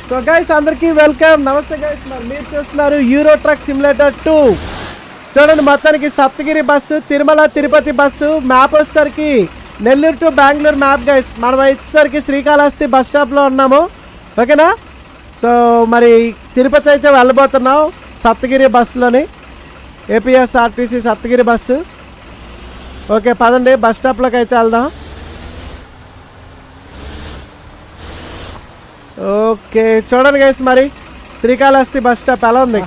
So guys అందరికీ welcome namaste guys మరి మీరు చూస్తున్నారు యూరో ట్రక్ సిమ్యులేటర్ టూ చూడండి మొత్తానికి Saptagiri bus Tirumala Tirupati bus map వచ్చేసరికి Nellore to Bengaluru map guys మనం వచ్చేసరికి శ్రీకాళహస్తి బస్ స్టాప్లో ఉన్నాము ఓకేనా సో మరి తిరుపతి అయితే వెళ్ళబోతున్నాం సప్తగిరి బస్సులోని ఏపీఎస్ఆర్టీసీ సప్తగిరి బస్సు ఓకే పదండి బస్ స్టాప్లోకి అయితే వెళ్దాం ఓకే చూడండి గైస్ మరి శ్రీకాళహస్తి బస్ స్టాప్ ఎలా ఉంది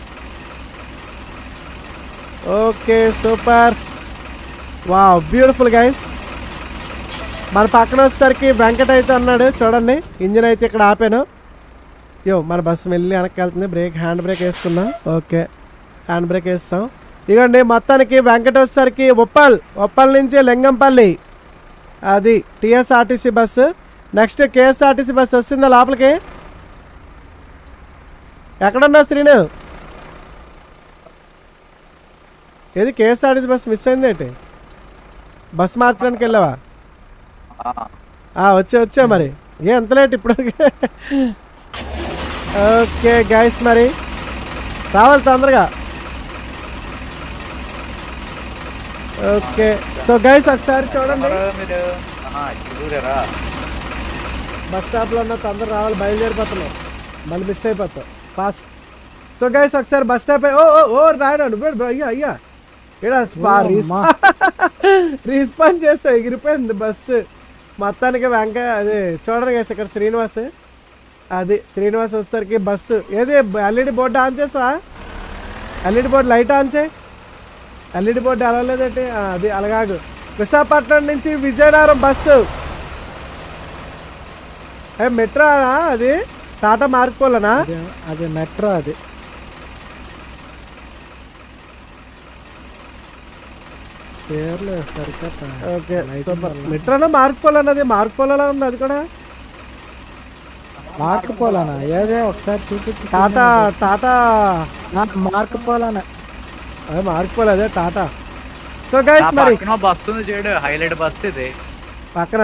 okay super wow beautiful guys మన పక్కన వచ్చేసరికి వెంకట అయితే అన్నాడు చూడండి ఇంజిన్ అయితే ఇక్కడ ఆపాను యో మన బస్సు వెళ్ళి వెనక్కి వెళ్తుంది బ్రేక్ హ్యాండ్ బ్రేక్ వేసుకున్నాం ఓకే హ్యాండ్ బ్రేక్ వేస్తాం ఇదిగోండి మొత్తానికి వెంకట వచ్చేసరికి ఉప్పల్ ఉప్పల్ నుంచి లింగంపల్లి అది TSRTC bus next KSRTC bus వస్తుందా లోపలికి ఎక్కడున్నా శ్రీను ఏది కేఎస్ఆర్టీసీ బస్సు మిస్ అయింది ఏంటి బస్సు మార్చడానికి వెళ్ళావా ఆ, వచ్చే వచ్చా మరి ఏ ఎంత లేట్ ఇప్పుడు ఓకే గైస్ మరి రావాలి తొందరగా ఓకే సో గైస్ ఒకసారి చూడండి మీరు ఆహా, ఇక్కడ దూరారా బస్ స్టాప్లో ఉన్న తొందర రావాలి బయలుదేరిపోతున్నాం మళ్ళీ మిస్ అయిపోతాం ఫాస్ట్ సో గైస్ ఒకసారి బస్ స్టాప్ ఓ ఓ ఓ రాయరా నువ్వు బ్రో అయ్యా అయ్యా ఇక్కడ స్పా రీస్పాన్ చేసా ఎగిరిపోయింది బస్సు మొత్తానికి వెంక అది చూడండి గైస్ ఇక్కడ శ్రీనివాస్ అది శ్రీనివాస్ వచ్చేసరికి బస్సు ఏది ఎల్ఈడి బోర్డు ఆన్ చేసావా ఎల్ఈడి బోర్డు లైట్ ఆన్ చేయి ఎల్ఈడి బోర్డు ఎలా లేదంటే ఆ, అది అలాగాగు విశాఖపట్నం నుంచి విజయనగరం బస్సు ఏ మెట్రోనా అది టాటా మార్కోలనా అది మెట్రో అది పేర్లు సరికట్ట ఓకే సూపర్ మెట్రోనా మార్కోల్ అన్నది మార్కోలలో ఉంది అది కూడా మార్క్ పోలానా ఏదే ఒకసారి చూపించి టాటా టాటా మార్క్ పోలానా అదే మార్కోల్ అదే టాటా సో గైస్ నా మరి పక్కన బస్సు ఉంది చూడు హైలైట్ బస్ ఇది పక్కన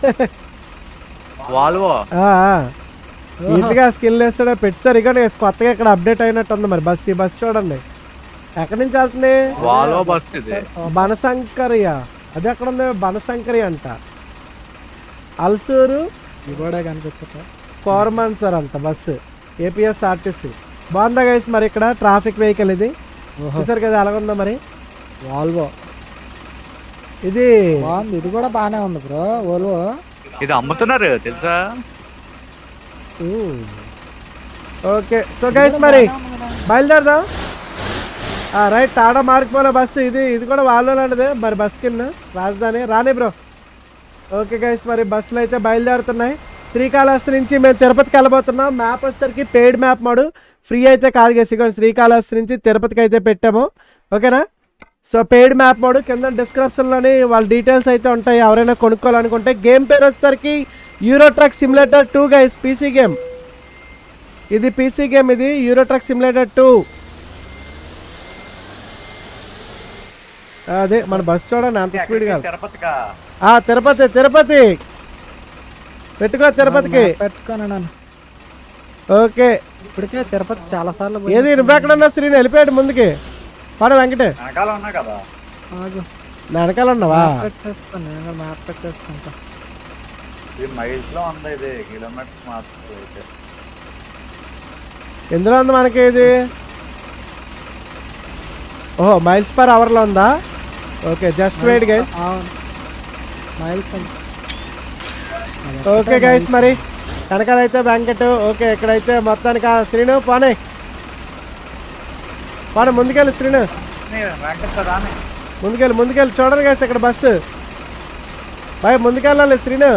వాల్వో నీట్గా స్కిల్ వేస్తాడో పెట్టారు ఇక్కడ కొత్తగా ఇక్కడ అప్డేట్ అయినట్టు ఉంది మరి బస్ ఈ బస్ చూడండి ఎక్కడి నుంచి వెళ్తుంది వాల్వో బస్ ఇది బనశంకరియ అది ఎక్కడ ఉంది బనశంకరి అంట అల్సూరు ఇది కూడా కనిపించట కోరమాన్సర్ అంట బస్సు ఏపీఎస్ ఆర్టీసీ బాగుందా గైస్ మరి ఇక్కడ ట్రాఫిక్ వెహికల్ ఇది ఓహో చూసారు కదా ఎలాగుందా మరి వాల్వో ఇది బాగుంది ఇది కూడా బాగానే ఉంది బ్రో ఓల్వో ఇది అమ్ముతున్నారు తెలుసా ఓకే సో గైస్ మరి బయలుదేరదాం రైట్ టాటా మార్క్పోలే బస్సు ఇది ఇది కూడా వాళ్ళు లాంటిదే మరి బస్ కింద రాజధాని రాని బ్రో ఓకే గైస్ మరి బస్సులు అయితే బయలుదేరుతున్నాయి శ్రీకాళహస్తి నుంచి మేము తిరుపతికి వెళ్ళబోతున్నాం మ్యాప్ వచ్చేసరికి పెయిడ్ మ్యాప్ మాడు ఫ్రీ అయితే కాదు గైస్ ఇక్కడ శ్రీకాళహస్తి నుంచి తిరుపతికి అయితే పెట్టాము ఓకేనా సో పెయిడ్ మ్యాప్ మోడ్ కింద డిస్క్రిప్షన్లోని వాళ్ళ డీటెయిల్స్ అయితే ఉంటాయి ఎవరైనా కొనుక్కోవాలనుకుంటే గేమ్ పేరు వచ్చేసరికి Euro truck Simulator two guys PC game ఇది పీసీ గేమ్ ఇది యూరో ట్రక్ సిమ్యులేటర్ టూ అదే మన బస్ చూడండి అంత స్పీడ్ కాదు తిరుపతిగా ఆ తిరుపతి తిరుపతి పెట్టుకో తిరుపతికి పెట్టుకోను నన్ను ఓకే ఇప్పటికే తిరుపతి చాలా సార్లు ఏది నువ్వు ఎక్కడన్నా శ్రీని వెళ్ళిపోయాడు ముందుకి పడ వెంకటే వెనకాల ఉన్నా కదా ఆగు నా వెనకాల ఉన్నావా మ్యాప్ పెట్టేస్తాను నేను మ్యాప్ పెట్టేసుకుంటా ఇది మైల్స్ లో ఉంది ఇది కిలోమీటర్స్ మాత్రం అయితే ఎందులో ఉంది మనకి ఇది ఓహో మైల్స్ పర్ అవర్లో ఉందా ఓకే జస్ట్ వెయిట్ గైస్ అవును మైల్స్ ఉంది. ఓకే గైస్ మరి వెనకాల అయితే వెంకట్ ఓకే ఇక్కడైతే మొత్తానికి ఆ శ్రీను పోనీ పోనీ ముందుకెళ్ళి శ్రీను వెంకట రాని ముందుకెళ్ళి ముందుకెళ్ళి చూడండి గైస్ ఇక్కడ బస్సు బాయ్ ముందుకెళ్ళాలి శ్రీను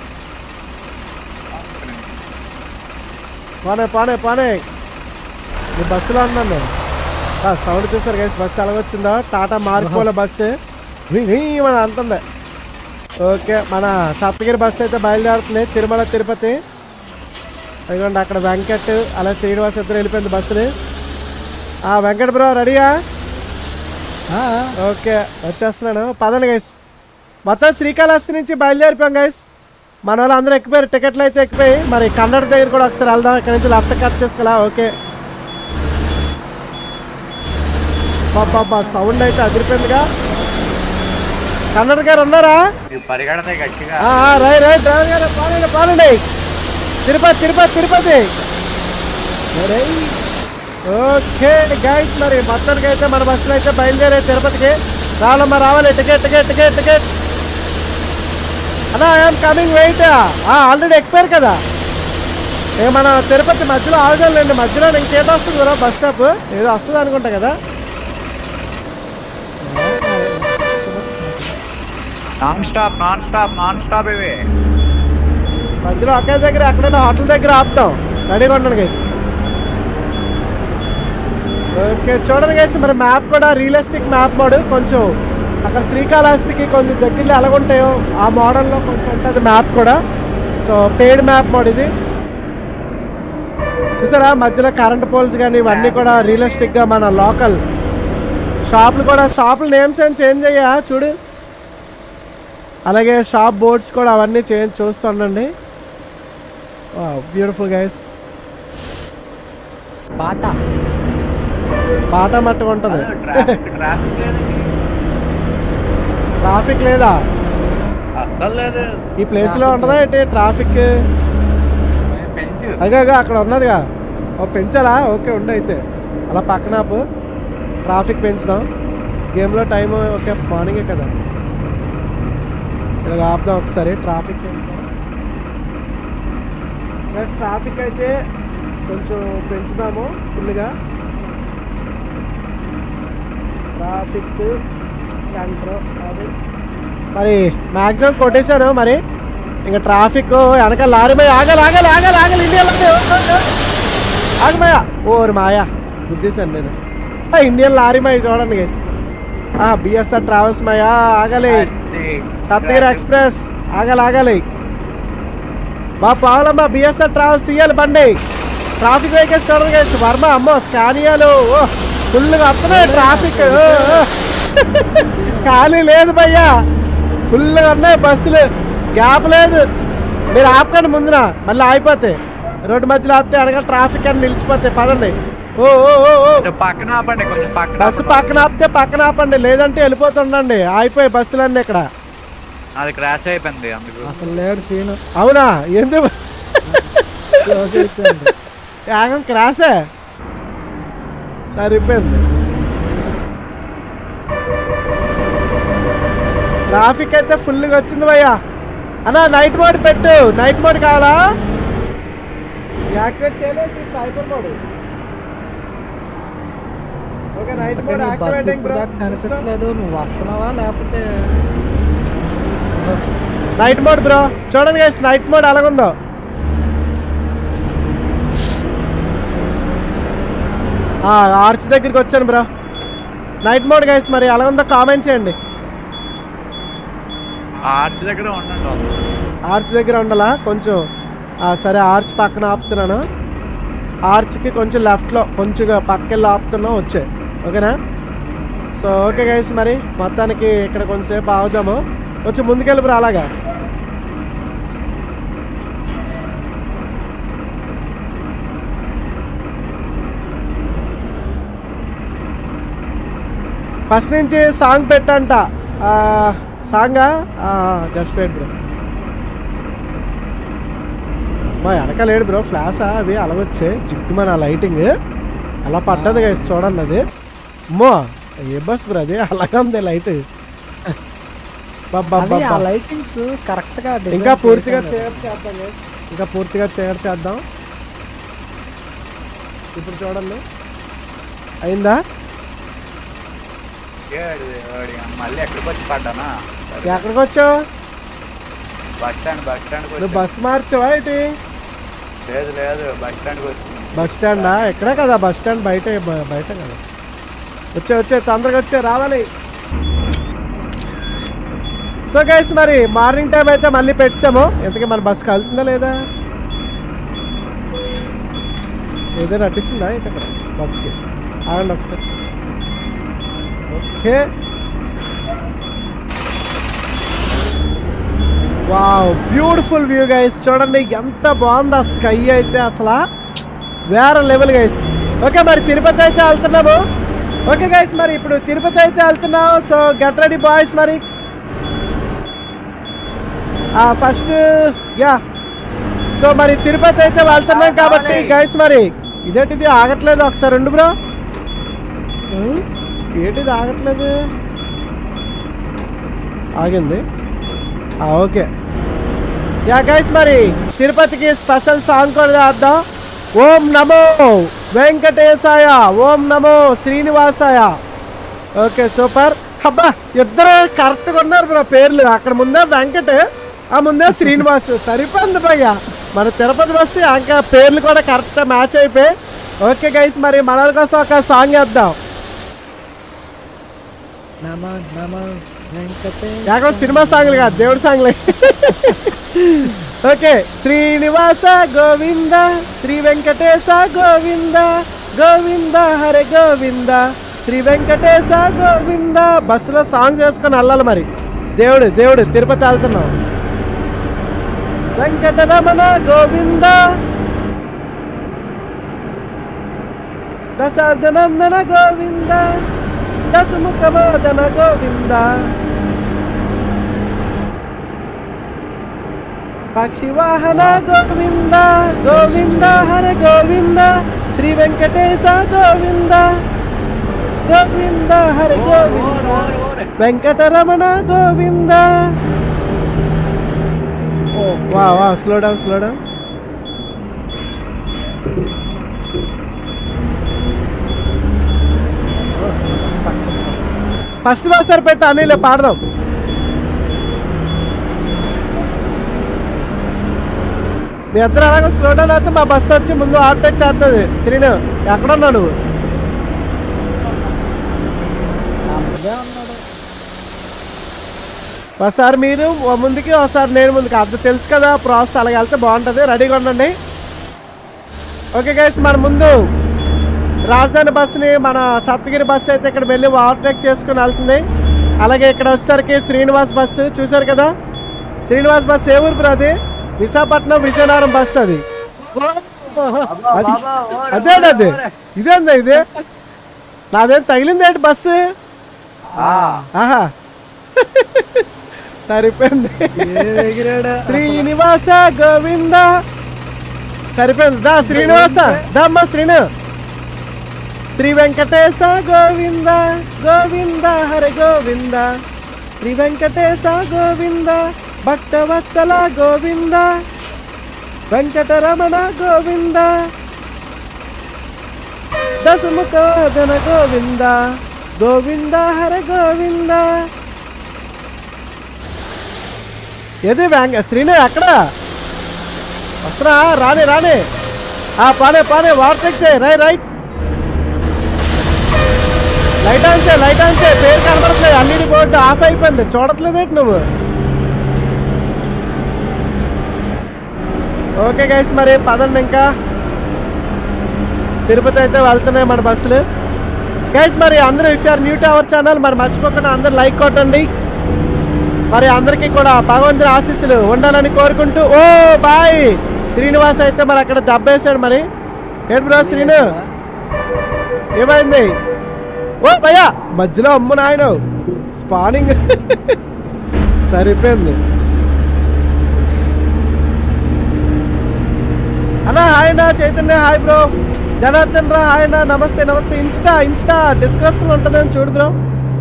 పోనే పోనే పోనే ఈ బస్సులో ఉన్నాను నేను ఆ, సౌండ్ చూసారు గైస్ బస్సు ఎలాగొచ్చిందో టాటా మార్కోల బస్సు వీ, వీ మన అంతుంది ఓకే మన సప్తగిరి బస్సు అయితే బయలుదేరుతుంది తిరుమల తిరుపతి అదిగోండి అక్కడ వెంకట్ అలా శ్రీనివాస్ ఇద్దరు వెళ్ళిపోయింది బస్సుని ఆ వెంకట్ బ్రో రెడీయా ఆ, ఓకే వచ్చేస్తున్నాను పదండి గైస్ మొత్తం శ్రీకాళహస్తి నుంచి బయలుదేరిపోయాం గైస్ మన వాళ్ళు అందరూ ఎక్కిపోయారు టికెట్లు అయితే ఎక్కిపోయి మరి కన్నడ దగ్గర కూడా ఒకసారి వెళ్దాం ఇక్కడ నుంచి లెఫ్ట్ కట్ చేసుకోవాలా ఓకే బాబా సౌండ్ అయితే అదిరిపోయిందిగా కన్నడ గారు ఉన్నారా మీరు పరిగెడతాయి గట్టిగా ఆ, ఆ, రై రై డ్రైవర్ గారు పాలండి పాలండి తిరుపతి తిరుపతి తిరుపతి రై. ఓకే గైస్ మరి మొత్తానికి అయితే మన బస్సులో అయితే బయలుదేరే తిరుపతికి రావాలమ్మా రావాలి టికెట్ టికెట్ టికెట్ టికెట్ అన్నా ఐఎమ్ కమింగ్ వెయిట్ ఆల్రెడీ ఎక్కిపోయారు కదా ఇక మన తిరుపతి మధ్యలో ఆగుదాంలేండి మధ్యలో ఇంకేదో వస్తుంది కదా బస్ స్టాప్ ఏదో వస్తుంది అనుకుంటా కదా non stop non stop non stop ఇవి మధ్యలో ఒకే దగ్గర ఎక్కడైనా హోటల్ దగ్గర ఆపుతాం రెడీగా ఉండండి గైస్ ఓకే చూడండి గైస్ మరి మ్యాప్ కూడా రియలిస్టిక్ మ్యాప్ మోడ్ కొంచెం అక్కడ శ్రీకాళహస్తికి కొంచెం దగ్గరలో ఎలాగుంటాయో ఆ మోడల్లో కొంచెం ఉంటుంది మ్యాప్ కూడా సో పెయిడ్ మ్యాప్ మోడ్ ఇది చూసారా మధ్యలో కరెంట్ పోల్స్ కానీ ఇవన్నీ కూడా రియలిస్టిక్గా మన లోకల్ షాపులు కూడా షాపుల నేమ్స్ ఏం చేంజ్ అయ్యా చూడు అలాగే షాప్ బోర్డ్స్ కూడా అవన్నీ చేంజ్ చూస్తుండండి బ్యూటిఫుల్ గైస్ బాట పాట మట్టుగా ఉంటుంది ట్రాఫిక్ ట్రాఫిక్ లేదు ట్రాఫిక్ లేదా అస్సలు లేదు ఈ ప్లేస్ లో ఉంటుందా ఏంటి ట్రాఫిక్ పెంచు అదే అక్కడ ఉన్నదిగా ఓ పెంచాలా ఓకే ఉండు అయితే అలా పక్కన ఆపు ట్రాఫిక్ పెంచుదాం గేమ్లో టైం ఓకే మార్నింగే కదా ఇలా ఆపుదాం ఒకసారి ట్రాఫిక్ ట్రాఫిక్ అయితే కొంచెం పెంచుదాము ఫుల్గా ట్రాఫిక్ కంట్రోల్ అది మరి మ్యాక్సిమం కొట్టేశాను మరి ఇంకా ట్రాఫిక్ వెనక లారీ మయ ఆగాలి ఆగాలి ఆగాలి ఆగాలి ఇండియన్ ఆగమయ్య ఓరి మాయా గుద్దేశాను నేను ఆ, ఇండియన్ లారీ మయ చూడండి గైస్ బిఎస్ఆర్ ట్రావెల్స్ మయా ఆగాలి సప్తగిరి ఎక్స్ప్రెస్ ఆగాలి ఆగాలి మా పావులమ్మ బిఎస్ఆర్ ట్రావెల్స్ తీయాలి బండి ట్రాఫిక్ వెహికల్స్ చూడండి గైస్ వర్మ అమ్మో స్కానియాలు ఓ ఫుల్గా వస్తున్నాయి ట్రాఫిక్ ఓ, ఓ. ఖాళీ లేదు భయ్యా ఫుల్గా ఉన్నాయి బస్సులు గ్యాప్ లేదు మీరు ఆపకండి ముందున మళ్ళీ ఆగిపోతే రోడ్డు మధ్యలో ఆపితే వెనకాల ట్రాఫిక్ అని నిలిచిపోతాయి పదండి ఓ ఓ ఓ ఓ కొంచెం పక్కన ఆపండి కొంచెం పక్కన బస్సు పక్కన ఆపితే పక్కన ఆపండి లేదంటే వెళ్ళిపోతుండండి ఆగిపోయి బస్సులన్నీ ఇక్కడ అది క్రాష్ అయిపోయింది అందుకు అసలు లేడు సీను అవునా ఎందుకు క్లోజ్ అయిపోయింది యాగం క్రాసే సరిపోయింది ట్రాఫిక్ అయితే ఫుల్గా వచ్చింది భయ్యా అన్నా నైట్ మోడ్ పెట్టు నైట్ మోడ్ కావాలా యాక్టివేట్ చేయలేదు hyper mode okay night mode bus activating ఇప్పుడు బ్రో దాకా కనిపించలేదు నువ్వు వస్తున్నావా లేకపోతే నైట్ మోడ్ బ్రో చూడండి గైస్ నైట్ మోడ్ ఎలాగుందో ఆర్చ్ దగ్గరికి వచ్చాను బ్రో నైట్ మోడ్ గైస్ మరి ఎలా ఉందో కామెంట్ చేయండి ఆర్చ్ దగ్గర ఉండండి ఆర్చ్ దగ్గర ఉండాలా కొంచెం ఆ, సరే ఆర్చ్ పక్కన ఆపుతున్నాను ఆర్చ్కి కొంచెం లెఫ్ట్లో కొంచెం పక్కకెళ్ళి ఆపుతున్నా వచ్చే ఓకేనా సో ఓకే గైస్ మరి మొత్తానికి ఇక్కడ కొంచెంసేపు ఆగుదాము కొంచెం ముందుకెళ్ళి బ్రో అలాగా ఫస్ట్ నుంచి సాంగ్ పెట్టంట ఆ, సాంగా జస్ట్ వెయిట్ బ్రో మా వెనక లేడు బ్రో ఫ్లాషా అవి అలాగొచ్చే జిగ్గుమని ఆ లైటింగ్ అలా పడ్డది గైస్ చూడండి అది అమ్మో ఏ బస్ బ్రో అది అలాగే ఉంది లైట్ అవి ఆ లైటింగ్స్ కరెక్ట్ గా design ఇంకా పూర్తిగా చేయటం లేదు. చేయర్ చేద్దాం guys. ఇంకా పూర్తిగా చేయర్ చేద్దాం ఇప్పుడు చూడండి అయిందా ఏడు, ఏడు, మళ్ళీ ఎక్కడికి వచ్చి పడ్డానా ఎక్కడికి వచ్చావు బస్ స్టాండ్ బస్ స్టాండ్కి నువ్వు వచ్చి బస్ మార్చావా ఏంటి లేదు లేదు బస్ స్టాండ్కి వచ్చి బస్ స్టాండా ఎక్కడే కదా బస్ స్టాండ్ బయట బ- బయట కదా వచ్చే వచ్చే తొందరగా వచ్చే రావాలి సో గైస్ మరి మార్నింగ్ టైం అయితే మళ్ళీ పెట్టాము ఎందుకంటే మన బస్ కలుతుందా లేదా ఏదైనా నటిస్తుందా ఇటు అక్కడ బస్కి ఆగండి ఒకసారి okay wow beautiful view guys చూడండి ఎంత బాగుంది ఆ స్కై అయితే అసలు వేరే లెవెల్ గైస్ ఓకే మరి తిరుపతి అయితే వెళ్తున్నాము ఓకే గైస్ మరి ఇప్పుడు తిరుపతి అయితే వెళ్తున్నాము సో గెట్ రెడీ బాయ్స్ మరి ఫస్ట్ యా సో మరి తిరుపతి అయితే వెళ్తున్నాం కాబట్టి గైస్ మరి ఇదేంటిది ఆగట్లేదు ఒకసారి ఉండు బ్రో ఉం? ఏంటిది ఆగట్లేదు ఆగింది ఆ, ఓకే యా గైస్ మరి తిరుపతికి స్పెషల్ సాంగ్ కూడా చేద్దాం ఓం నమో వెంకటేశాయ ఓం నమో శ్రీనివాసాయ ఓకే సూపర్ అబ్బా ఇద్దరు కరెక్ట్గా ఉన్నారు బ్రో పేర్లు అక్కడ ముందే వెంకట్ ఆ ముందే శ్రీనివాస్ సరిపోయింది భయ్య మన తిరుపతి బస్సు ఇంకా పేర్లు కూడా కరెక్ట్గా మ్యాచ్ అయిపోయి ఓకే గైస్ మరి మన కోసం ఒక సాంగ్ వేద్దాం నమ నమ వెంకటేశ కాకపోతే సినిమా సాంగ్లు కాదు దేవుడి సాంగ్లే ఓకే శ్రీనివాస గోవింద శ్రీ వెంకటేశ గోవింద గోవింద హరే గోవింద శ్రీ వెంకటేశ గోవింద బస్సులో సాంగ్ చేసుకొని వెళ్ళాలి మరి దేవుడు దేవుడు తిరుపతి వెళ్తున్నాం వెంకటరమణ గోవింద దశార్ధనందన గోవింద దశముఖమోదన గోవింద పక్షివాహన గోవింద గోవింద హర గోవింద శ్రీ వెంకటేశ గోవింద గోవింద హర Govinda Venkataramana Govinda wow wow slow down slow down first ఒకసారి పెట్టు అనిలే పాడదాం మీ ఇద్దరు అలాగే స్లో డౌన్ అయితే మా బస్సు వచ్చి ముందు ఓవర్టేక్ చేస్తుంది శ్రీను ఎక్కడున్నావు నువ్వు నా ముందే ఉన్నాడు ఒకసారి మీరు ఓ ముందుకి ఒకసారి నేను ముందుకి అంత తెలుసు కదా ప్రాసెస్ అలాగే వెళ్తే బాగుంటుంది రెడీగా ఉండండి ఓకే గైస్ మన ముందు రాజధాని బస్సుని మన సప్తగిరి బస్సు అయితే ఇక్కడ వెళ్ళి ఓవర్టేక్ చేసుకుని వెళ్తుంది అలాగే ఇక్కడ వచ్చేసరికి శ్రీనివాస్ బస్సు చూశారు కదా శ్రీనివాస్ బస్సు ఏ ఊరు బ్రో అది విశాఖపట్నం విజయనగరం బస్సు అది అది అదేంటి అది ఇదేందా ఇది నాదేం తగిలింది ఏంటి బస్సు ఆహా సరిపోయింది ఏ ఎగిరాడా శ్రీనివాస గోవింద సరిపోయింది దా శ్రీనివాస దమ్మ శ్రీను శ్రీ వెంకటేశ గోవింద గోవింద హరి గోవింద శ్రీ వెంకటేశ గోవింద భక్తవత్సల గోవింద వెంకటరమణ గోవింద దశముఖోదన గోవింద గోవింద హర గోవింద ఏది వ్యాంగ శ్రీను ఎక్కడ వస్తున్నా రాని రాని ఆ పానే పానే వార్టెక్ చేయి రై రైట్ లైట్ ఆన్ చేయి లైట్ ఆన్ చేయి పేరు కనబడట్లేదు అన్నిటి బోర్డు ఆఫ్ అయిపోయింది చూడట్లేదేంటి నువ్వు ఓకే గైస్ మరి పదండి ఇంకా తిరుపతి అయితే వెళ్తున్నాయి మన బస్సులు గైస్ మరి అందరూ if are new to our channel మరి మర్చిపోకుండా అందరూ లైక్ కొట్టండి మరి అందరికీ కూడా భగవంతుని ఆశీస్సులు ఉండాలని కోరుకుంటూ ఓ బాయ్ శ్రీనివాస్ అయితే మరి అక్కడ దెబ్బేశాడు మరి ఏంటి బ్రో శ్రీను ఏమైంది ఓ భయ్యా మధ్యలో అమ్ము నాయన స్పానింగ్ సరిపోయింది అన్నా హాయ్ నా చైతన్య హాయ్ బ్రో జనార్దన్ రా హాయ్ నా నమస్తే నమస్తే ఇన్స్టా ఇన్స్టా డిస్క్రిప్షన్ ఉంటుందని చూడు బ్రో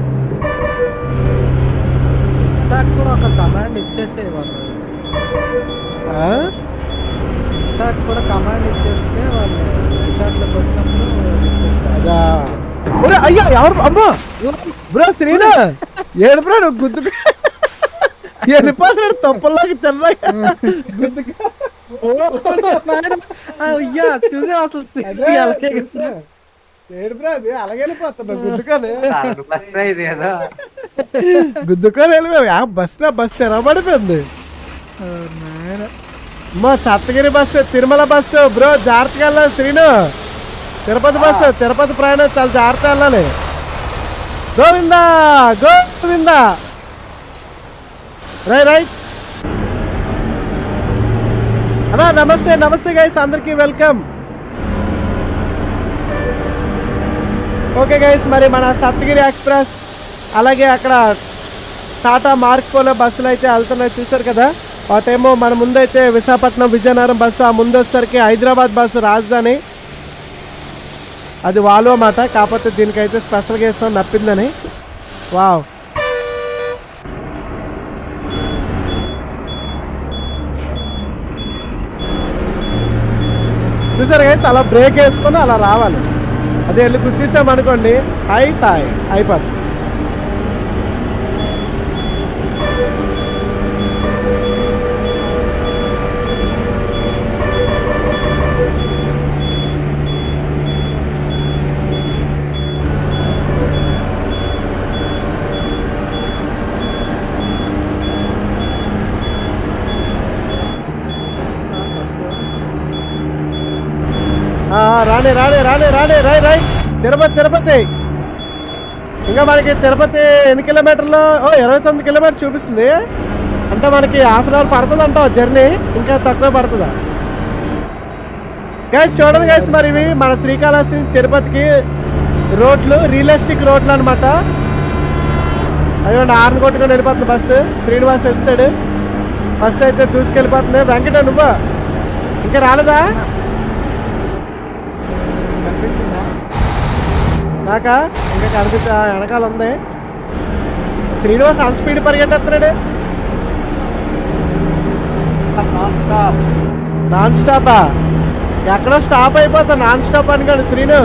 ఇన్స్టాక్ కూడా ఒక కమాండ్ ఇచ్చేసే వాళ్ళు ఆ? ఇన్స్టాక్ కూడా కమాండ్ ఇచ్చేస్తే వాళ్ళు రీచార్జ్లో కొట్టినప్పుడు రిప్లై చేస్తారు. అదా ఒరే, అయ్యో ఎవరు అమ్మో బ్రో శ్రీను ఏడు బ్రో నువ్వు గుద్దుకు వెళ్ళిపోతున్నాడు తొప్పల్లోకి తెల్లగా గుద్దుకు ఓ, మేడం. ఆ, అయ్యా చూసే అసలు సిగ్గు అలాగే చూసా. ఏడు బ్రో అది అలాగే వెళ్ళిపోతున్నావు గుద్దుకొని ఇది ఏదో గుద్దుకొని వెళ్ళిపోయావు ఆ బస్సులో బస్సు తెరవబడిపోయింది ఓ, నాయన. మా Saptagiri bus Tirumala bus bro జాగ్రత్తగా వెళ్ళాలి శ్రీను తిరుపతి బస్సు తిరుపతి ప్రయాణం చాలా జాగ్రత్త వెళ్ళాలి గోవిందా గోవిందా రై రైట్ అన్నా నమస్తే నమస్తే గైస్ అందరికీ వెల్కమ్ ఓకే గైస్ మరి మన సప్తగిరి ఎక్స్ప్రెస్ అలాగే అక్కడ టాటా మార్క్ పోలో బస్సులు అయితే వెళ్తున్నాయి చూసారు కదా వాటేమో మన ముందైతే విశాఖపట్నం విజయనగరం బస్సు ఆ ముందు వచ్చేసరికి హైదరాబాద్ బస్సు రాజధాని అది వాల్వో మాట కాకపోతే దీనికైతే స్పెషల్గా ఇస్తాం నప్పిందని వావ్ చూసారు గైస్ అలా బ్రేక్ వేసుకొని అలా రావాలి అదే వెళ్ళి గుర్తిసామనుకోండి అయిపోయి అయిపోతుంది బస్సు ఆ, రాని రాని రాని రాని రాయ్ రాయ్ తిరుపతి తిరుపతి ఇంకా మనకి తిరుపతి ఎన్ని కిలోమీటర్లు ఓ ఇరవై తొమ్మిది కిలోమీటర్ చూపిస్తుంది అంటే మనకి హాఫ్ అన్ అవర్ పడుతుంది అంటావు జర్నీ ఇంకా తక్కువ పడుతుందా గైస్ చూడండి గైస్ మరి ఇవి మన శ్రీకాళహస్తి నుంచి తిరుపతికి రోడ్లు రియలిస్టిక్ రోడ్లు అనమాట అదిగోండి ఆరుని కొట్టుకొని వెళ్ళిపోతుంది బస్సు శ్రీనివాస్ వేస్తాడు బస్సు అయితే దూసుకెళ్ళిపోతుంది వెంకట నువ్వు ఇంకా రాలేదా కనిపించిందా నాకా ఇంకా కనిపిస్తా వెనకాల ఉంది శ్రీనివాస్ అన్ స్పీడ్ పరిగెట్టేస్తున్నాడు నాన్ స్టాప్ నాన్ స్టాపా ఎక్కడో స్టాప్ అయిపోతా నాన్ స్టాప్ అనుకోండి శ్రీను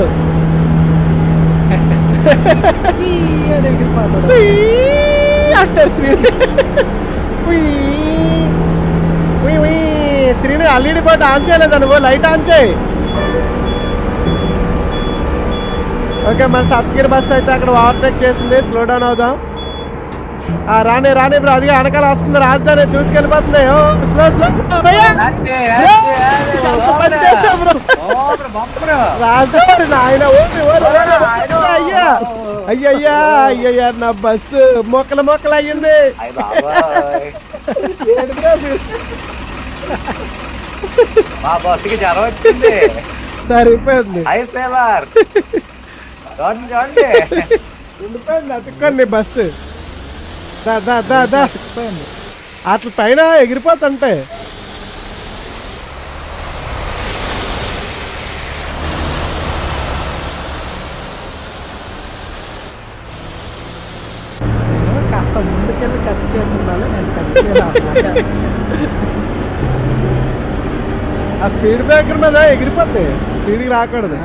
ఈ అని ఎగిరిపోతాడు ఉయ్ అంటారు శ్రీను ఉయ్. ఉయ్ ఉయ్. శ్రీను అల్లిడి పాటు ఆన్ చేయలేదా నువ్వు లైట్ ఆన్ చేయి ఓకే మన సత్గిరి బస్ అయితే అక్కడ ఓవర్టేక్ చేసింది స్లో డౌన్ అవుదాం ఆ, రాని రాని బ్రో అదిగా వెనకాల వస్తుంది రాజధాని దూసుకెళ్ళిపోతుంది ఓ, స్లో స్లో అయ్యా. అంతే ఎంత పని చేశావు బ్రో బంపరు రాజధాని నాయన ఓడి ఓడి ఓడి. అయ్యా అయ్యయ్యా అయ్యయ్యా నా బస్సు మొక్కలు మొక్కలు అయ్యింది అయ్య బాబాయ్ ఏంటి బ్రో మీరు? మా బస్సుకి జ్వరం వచ్చింది సరిపోయింది హై సేవర్ చూడండి చూడండి ఉండిపోయింది అతుక్కోండి బస్సు దా దా దా దా పోయింది అట్ల పైన ఎగిరిపోతుంటే నేను కాస్త ముందుకెళ్ళి కట్ చేసి ఉండాలి నేను కట్ చేయాలి ఆ స్పీడ్ బ్రేకర్ మీద ఎగిరిపోద్ది స్పీడ్కి రాకూడదు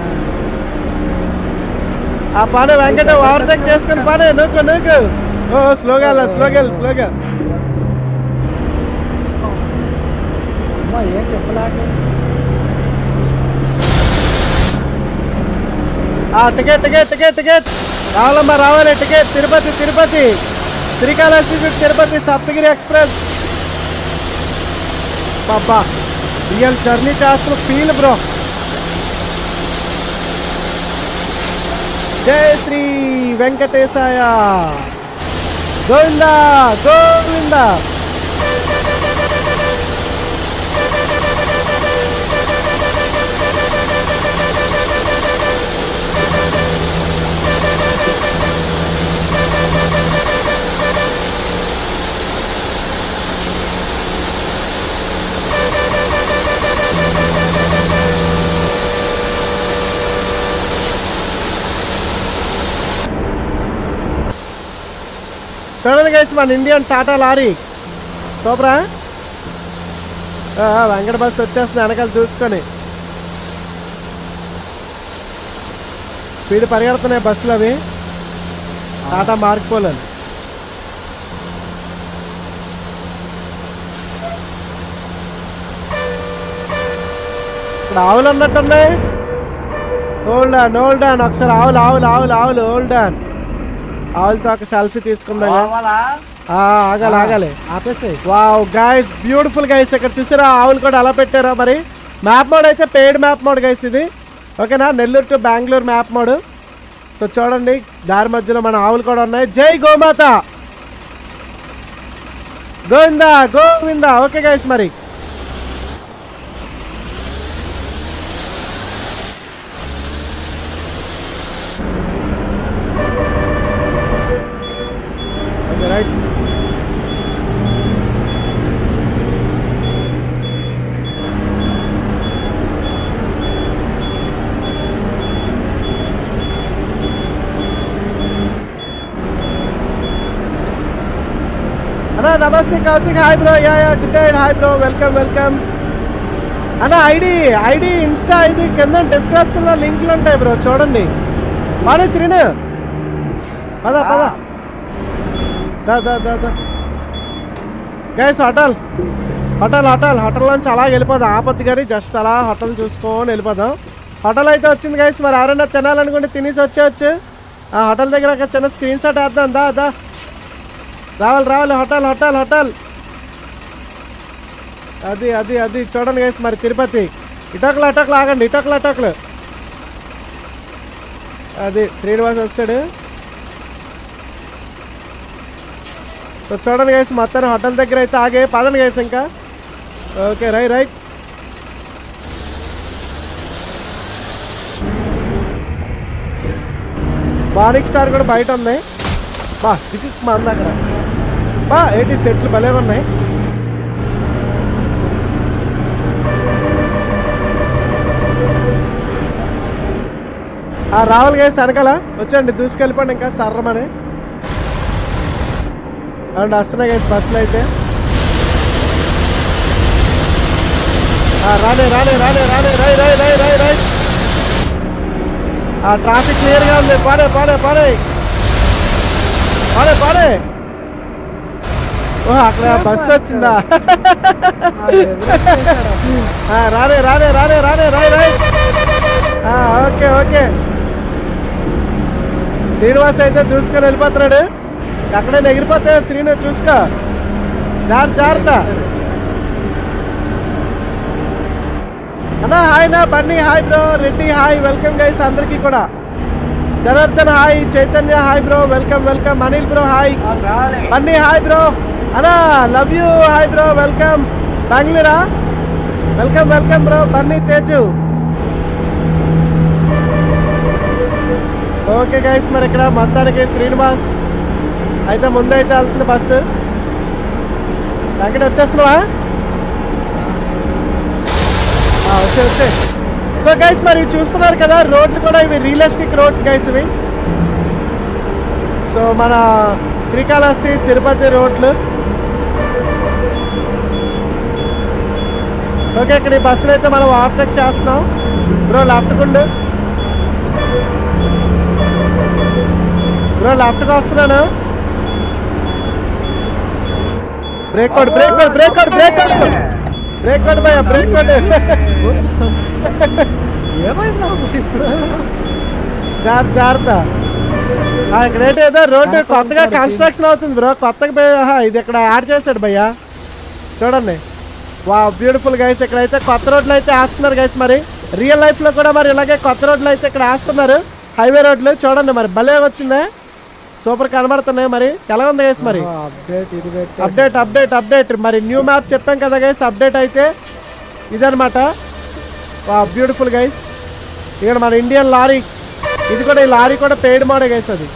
ఆ పని వెంకట ఓవర్టేక్ చేసుకుని పని నూకు నూకు ఓ స్లోగా వెళ్ళు, స్లోగా వెళ్ళు, స్లోగా అమ్మా ఏం చెప్పలేక ఆ టికెట్ టికెట్ టికెట్ టికెట్ రావాలమ్మా రావాలి ticket Tirupati Tirupati Srikalahasti to Tirupati Saptagiri express బాబా రియల్ జర్నీ చేస్తున్న ఫీల్ బ్రో జై శ్రీ వెంకటేశాయ గోవిందా గోవిందా చూడండి గైస్ మన ఇండియన్ టాటా లారీ సూపరా ఆ, ఆ, వెంకట బస్సు వచ్చేస్తుంది వెనకాల చూసుకొని స్పీడ్ పరిగెడుతున్నాయి బస్సులు అవి టాటా మార్కుపోలేదు ఇక్కడ ఆవులు ఉన్నట్టున్నాయి హోల్డ్ ఆన్ హోల్డ్ ఆన్ ఒకసారి ఆవులు ఆవులు ఆవులు ఆవులు హోల్డ్ ఆన్ ఆవులతో ఒక సెల్ఫీ తీసుకుందాం guys. పోవాలా? ఆ, ఆగాలి ఆగాలి ఆపేసాయి వావ్ గైస్ బ్యూటిఫుల్ గైస్ ఇక్కడ చూసారా ఆవులు కూడా ఎలా పెట్టారో మరి మ్యాప్ మోడ్ అయితే పెయిడ్ మ్యాప్ మోడ్ గైస్ ఇది ఓకేనా Nellore to Bengaluru map mode so చూడండి దారి మధ్యలో మన ఆవులు కూడా ఉన్నాయి జై గోమాత గోవిందా గోవిందా ఓకే గైస్ మరి రైట్ అన్నా నమస్తే Kaushik hi bro yeah yeah good night hi bro welcome welcome అన్న ఐడి ఐడి ఇన్స్టా ఐడి కింద డిస్క్రిప్షన్లో లింక్లు ఉంటాయి బ్రో చూడండి పాడే శ్రీను పద పద దా దా దా దా guys hotel hotel hotel hotel నుంచి అలా వెళ్ళిపోదాం ఆపత్తి కానీ జస్ట్ అలా హోటల్ చూసుకొని వెళ్ళిపోదాం హోటల్ అయితే వచ్చింది గైస్ మరి ఎవరైనా తినాలనుకుంటే తినేసి వచ్చేయచ్చు ఆ హోటల్ దగ్గర ఒక చిన్న స్క్రీన్ షాట్ వేద్దాం దా దా రావాలి రావాలి హోటల్ హోటల్ హోటల్ అది అది అది చూడండి గైస్ మరి తిరుపతి ఇటోకలు అటోకలు ఆగండి ఇటోకలు అటోకలు అది శ్రీనివాస్ వస్తాడు సో చూడండి గైస్ మొత్తం హోటల్ దగ్గర అయితే ఆగే పదండి గైస్ ఇంకా ఓకే రై రైట్ మార్నింగ్ స్టార్ కూడా బయట ఉంది బా దిక్కు మంది అక్కడ బా ఏంటి చెట్లు భలే ఉన్నాయి ఆ రావాలి గైస్ వెనకాల వచ్చండి దూసుకెళ్ళిపోండి ఇంకా సర్రమని అండ్ వస్తున్నాయి గైస్ బస్సులు అయితే ఆ, రానే రానే రానే రానే రై రై రై రై రై ఆ ట్రాఫిక్ క్లియర్గా ఉంది పాడే పాడే పాడే పాడే పాడే ఓ అక్కడ బస్సు వచ్చిందా అది ఎదురొచ్చేసాడు అసలు. ఆ, రానే రానే రానే రానే రై రై ఆ, ఓకే ఓకే శ్రీనివాస్ అయితే చూసుకొని వెళ్ళిపోతున్నాడు అక్కడే ఎగిరిపోతే శ్రీను చూసుకో జాగ్రత్త జాగ్రత్త అన్నా హాయ్ నా Bunny hi bro Reddy hi welcome guys అందరికీ కూడా Janardhan hi Chaitanya hi bro welcome welcome Anil bro hi Bunny hi bro అన్నా love you hi bro welcome బెంగళూరా welcome welcome bro Bunny Teju okay guys మరి ఇక్కడ మొత్తానికి శ్రీనివాస్ అయితే ముందైతే వెళ్తుంది బస్సు అక్కడ వచ్చేస్తున్నావా ఆ, వచ్చే వచ్చే సో గైస్ మరి ఇవి చూస్తున్నారు కదా రోడ్లు కూడా ఇవి రియలిస్టిక్ రోడ్స్ గైస్ ఇవి సో మన శ్రీకాళహస్తి తిరుపతి రోడ్లు ఓకే ఇక్కడ ఈ బస్సులు అయితే మనం ఓవర్టేక్ చేస్తున్నాం బ్రో లెఫ్ట్ కుండు బ్రో లెఫ్ట్కి వస్తున్నాను brake code brake code brake code brake code brake code భయ బ్రేక్ కోడ్ ఏమైంది అసలు ఇప్పుడు జాగ్రత్త జాగ్రత్త ఆ, ఇక్కడ ఏంటి ఏదో రోడ్డు కొత్తగా కన్స్ట్రక్షన్ అవుతుంది బ్రో కొత్తగా పోయి- ఆహా, ఇది ఇక్కడ యాడ్ చేశాడు భయ్యా చూడండి వా బ్యూటిఫుల్ గైస్ ఇక్కడ అయితే కొత్త రోడ్లు అయితే వేస్తున్నారు గైస్ మరి రియల్ లైఫ్ లో కూడా మరి ఇలాగే కొత్త రోడ్లు అయితే ఇక్కడ వేస్తున్నారు హైవే రోడ్లు చూడండి మరి భలే వచ్చిందే సూపర్ కనబడుతున్నాయి మరి ఎలా ఉంది గైస్ మరి అప్డేట్ ఇది పెట్టి అప్డేట్ అప్డేట్ అప్డేట్ మరి న్యూ మ్యాప్ చెప్పాం కదా గైస్ అప్డేట్ అయితే ఇదనమాట వా బ్యూటిఫుల్ గైస్ ఇక్కడ మన ఇండియన్ లారీ ఇది కూడా ఈ లారీ కూడా పెయిడ్ మోడే గైస్ అది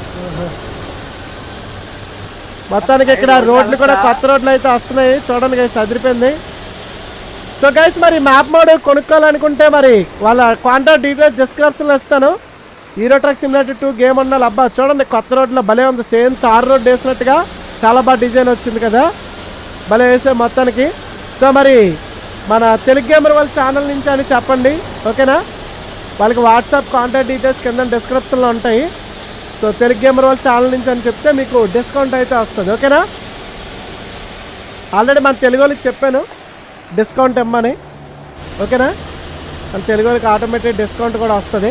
మొత్తానికి ఇక్కడ రోడ్లు కూడా కొత్త రోడ్లు అయితే వస్తున్నాయి చూడండి గైస్ అదిరిపోయింది సో గైస్ మరి మ్యాప్ మోడ్ కొనుక్కోవాలనుకుంటే మరి వాళ్ళ కాంటాక్ట్ డీటెయిల్స్ డిస్క్రిప్షన్లో ఇస్తాను euro truck simulator two game ఉండాలి అబ్బా చూడండి కొత్త రోడ్లో భలే ఉంది సేమ్ తార్ రోడ్ వేసినట్టుగా చాలా బాగా డిజైన్ వచ్చింది కదా భలే వేసే మొత్తానికి సో మరి మన తెలుగు గేమర్ వాళ్ళ ఛానల్ నుంచి అని చెప్పండి ఓకేనా వాళ్ళకి వాట్సాప్ కాంటాక్ట్ డీటెయిల్స్ కింద డిస్క్రిప్షన్లో ఉంటాయి సో తెలుగు గేమర్ వాళ్ళ ఛానల్ నుంచి అని చెప్తే మీకు డిస్కౌంట్ అయితే వస్తుంది ఓకేనా ఆల్రెడీ మన తెలుగు వాళ్ళకి చెప్పాను డిస్కౌంట్ ఇమ్మని ఓకేనా మన తెలుగు వాళ్ళకి ఆటోమేటిక్ డిస్కౌంట్ కూడా వస్తుంది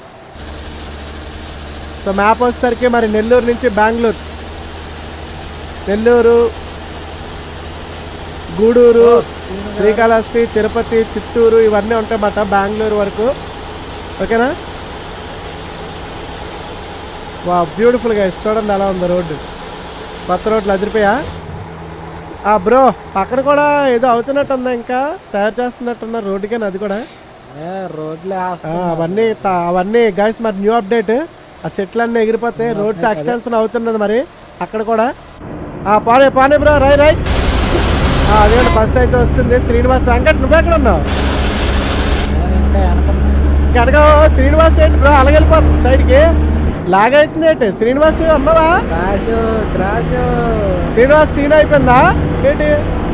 సో మ్యాప్ వచ్చేసరికి మరి నెల్లూరు నుంచి బెంగళూరు నెల్లూరు గూడూరు శ్రీకాళహస్తి తిరుపతి చిత్తూరు ఇవన్నీ ఉంటాయన్నమాట బెంగళూరు వరకు ఓకేనా వా బ్యూటిఫుల్గా చూడండి ఎలా ఉంది రోడ్డు కొత్త రోడ్లు అదిరిపోయా ఆ బ్రో పక్కన కూడా ఏదో అవుతున్నట్టు ఉందా ఇంకా తయారు చేస్తున్నట్టున్న రోడ్డు కానీ అది కూడా ఏ, రోడ్లే ఆ, వేస్తున్నారు. అవన్నీ త- అవన్నీ గైస్ మరి న్యూ అప్డేట్ ఆ చెట్లన్నీ ఎగిరిపోతాయి రోడ్స్ ఎక్స్టెన్షన్ అవుతున్నది మరి అక్కడ కూడా ఆ, పోనీ పోనీ బ్రో రై రై ఆ, అదేంటి బస్సు అయితే వస్తుంది శ్రీనివాస్ వెంకట్ నువ్వు ఎక్కడ ఉన్నావు నేను ఇంకా వెనకన్నా కనుక శ్రీనివాస్ ఏంటి బ్రో అలాగే వెళ్ళిపోతుంది సైడ్కి లాగ్ అవుతుంది ఏంటి శ్రీనివాస్ ఉన్నావా క్రాష్ క్రాష్ శ్రీనివాస్ సీన్ అయిపోయిందా ఏంటి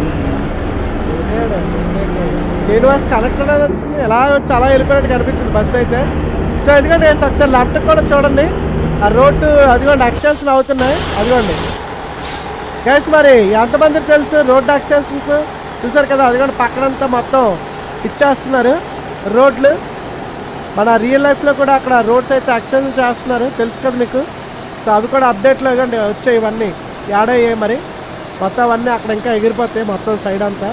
శ్రీనివాస్ కనెక్టెడ్ అని వచ్చింది ఎలా వచ్చి అలా వెళ్ళిపోయినట్టు కనిపించింది బస్సు అయితే సో ఎందుకంటే ఒకసారి లెఫ్ట్ కూడా చూడండి ఆ రోడ్డు అదిగోండి ఎక్స్టెన్షన్ అవుతున్నాయి అదిగోండి గైస్ మరి ఎంతమందికి తెలుసు రోడ్ ఎక్స్టెన్షన్స్ చూసారు కదా అదిగోండి పక్కనంతా మొత్తం ఇచ్చేస్తున్నారు రోడ్లు మన రియల్ లైఫ్లో కూడా అక్కడ రోడ్స్ అయితే ఎక్స్టెన్షన్ చేస్తున్నారు తెలుసు కదా మీకు సో అవి కూడా అప్డేట్లో ఇవ్వండి వచ్చాయి ఇవన్నీ యాడయ్యాయి మరి మొత్తం అవన్నీ అక్కడ ఇంకా ఎగిరిపోతాయి మొత్తం సైడ్ అంతా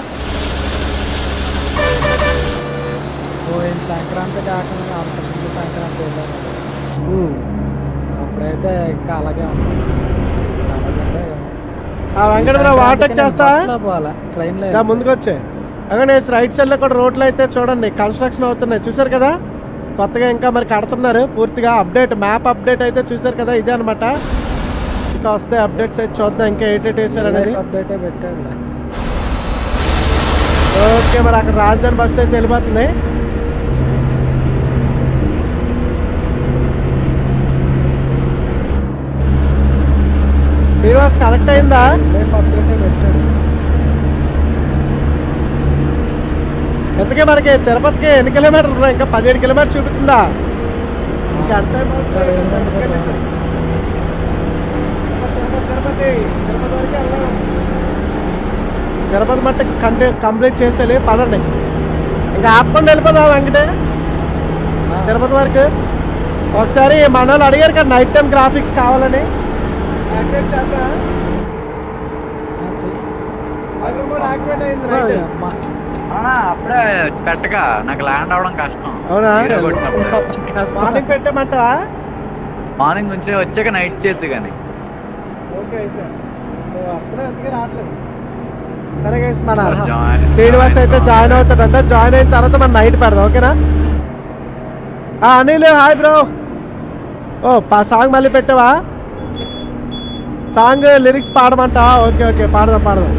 పోయిన సంక్రాంతి కాకుండా అంతకుముందు సంక్రాంతి వెళ్ళాను ఉమ్. అప్పుడైతే ఇంకా అలాగే ఉంది అలాగే ఆ వెంకటరావు వాటర్ చేస్తా ట్రైన్ దా ముందుకు వచ్చే అలాగే రైట్ సైడ్ లో కూడా రోడ్లు అయితే చూడండి కన్స్ట్రక్షన్ అవుతున్నాయి చూసారు కదా కొత్తగా ఇంకా మరి కడుతున్నారు పూర్తిగా అప్డేట్ మ్యాప్ అప్డేట్ అయితే చూసారు కదా ఇదే అనమాట ఇంకా వస్తాయి అప్డేట్స్ అయితే చూద్దాం ఇంకా ఎయిట్ వేసారు అనేది అప్డేట్ పెట్టాడు ఓకే మరి అక్కడ రాజధాని బస్సు అయితే వెళ్ళిపోతుంది శ్రీనివాస్ కనెక్ట్ అయిందా అప్డేట్ పెట్టాడు ఎంతకే మనకి తిరుపతికి ఎన్ని కిలోమీటర్లు ఉన్నాయి ఇంకా పదిహేడు కిలోమీటర్ చూపిస్తుందా ఇంకా అంతే తిరుపతి తిరుపతి వరకు వెళ్దాం. తిరుపతి మట్టి కంటే కంప్లీట్ చేసేయాలి పదండి ఇంకా ఆపకుండా వెళ్ళిపోదాం వెంకటే తిరుపతి వరకు ఒకసారి మన వాళ్ళు అడిగారు కదా నైట్ టైం గ్రాఫిక్స్ కావాలని యాక్టివేట్ చేద్దాం అవి కూడా యాక్టివేట్ అయింది నైట్ అవునా అప్పుడే పెట్టగా నాకు ల్యాండ్ అవడం కష్టం అవునా? మీరే కొట్టినప్పుడు. మార్నింగ్ పెట్టమంటావా మార్నింగ్ నుంచి వచ్చాక నైట్ చేద్దు కానీ ఓకే అయితే నువ్వు వస్తున్నా అందుకే రావట్లేదు సరే గైస్ మన జాయిన్ శ్రీనివాస్ అయితే జాయిన్ అవుతాడంట జాయిన్ అయిన తర్వాత మనం నైట్ పెడదాం ఓకేనా ఆ, అనిల్ హాయ్ బ్రో ఓ పా సాంగ్ మళ్ళీ పెట్టావా సాంగ్ లిరిక్స్ పాడమంటావా ఓకే ఓకే పాడదాం పాడదాం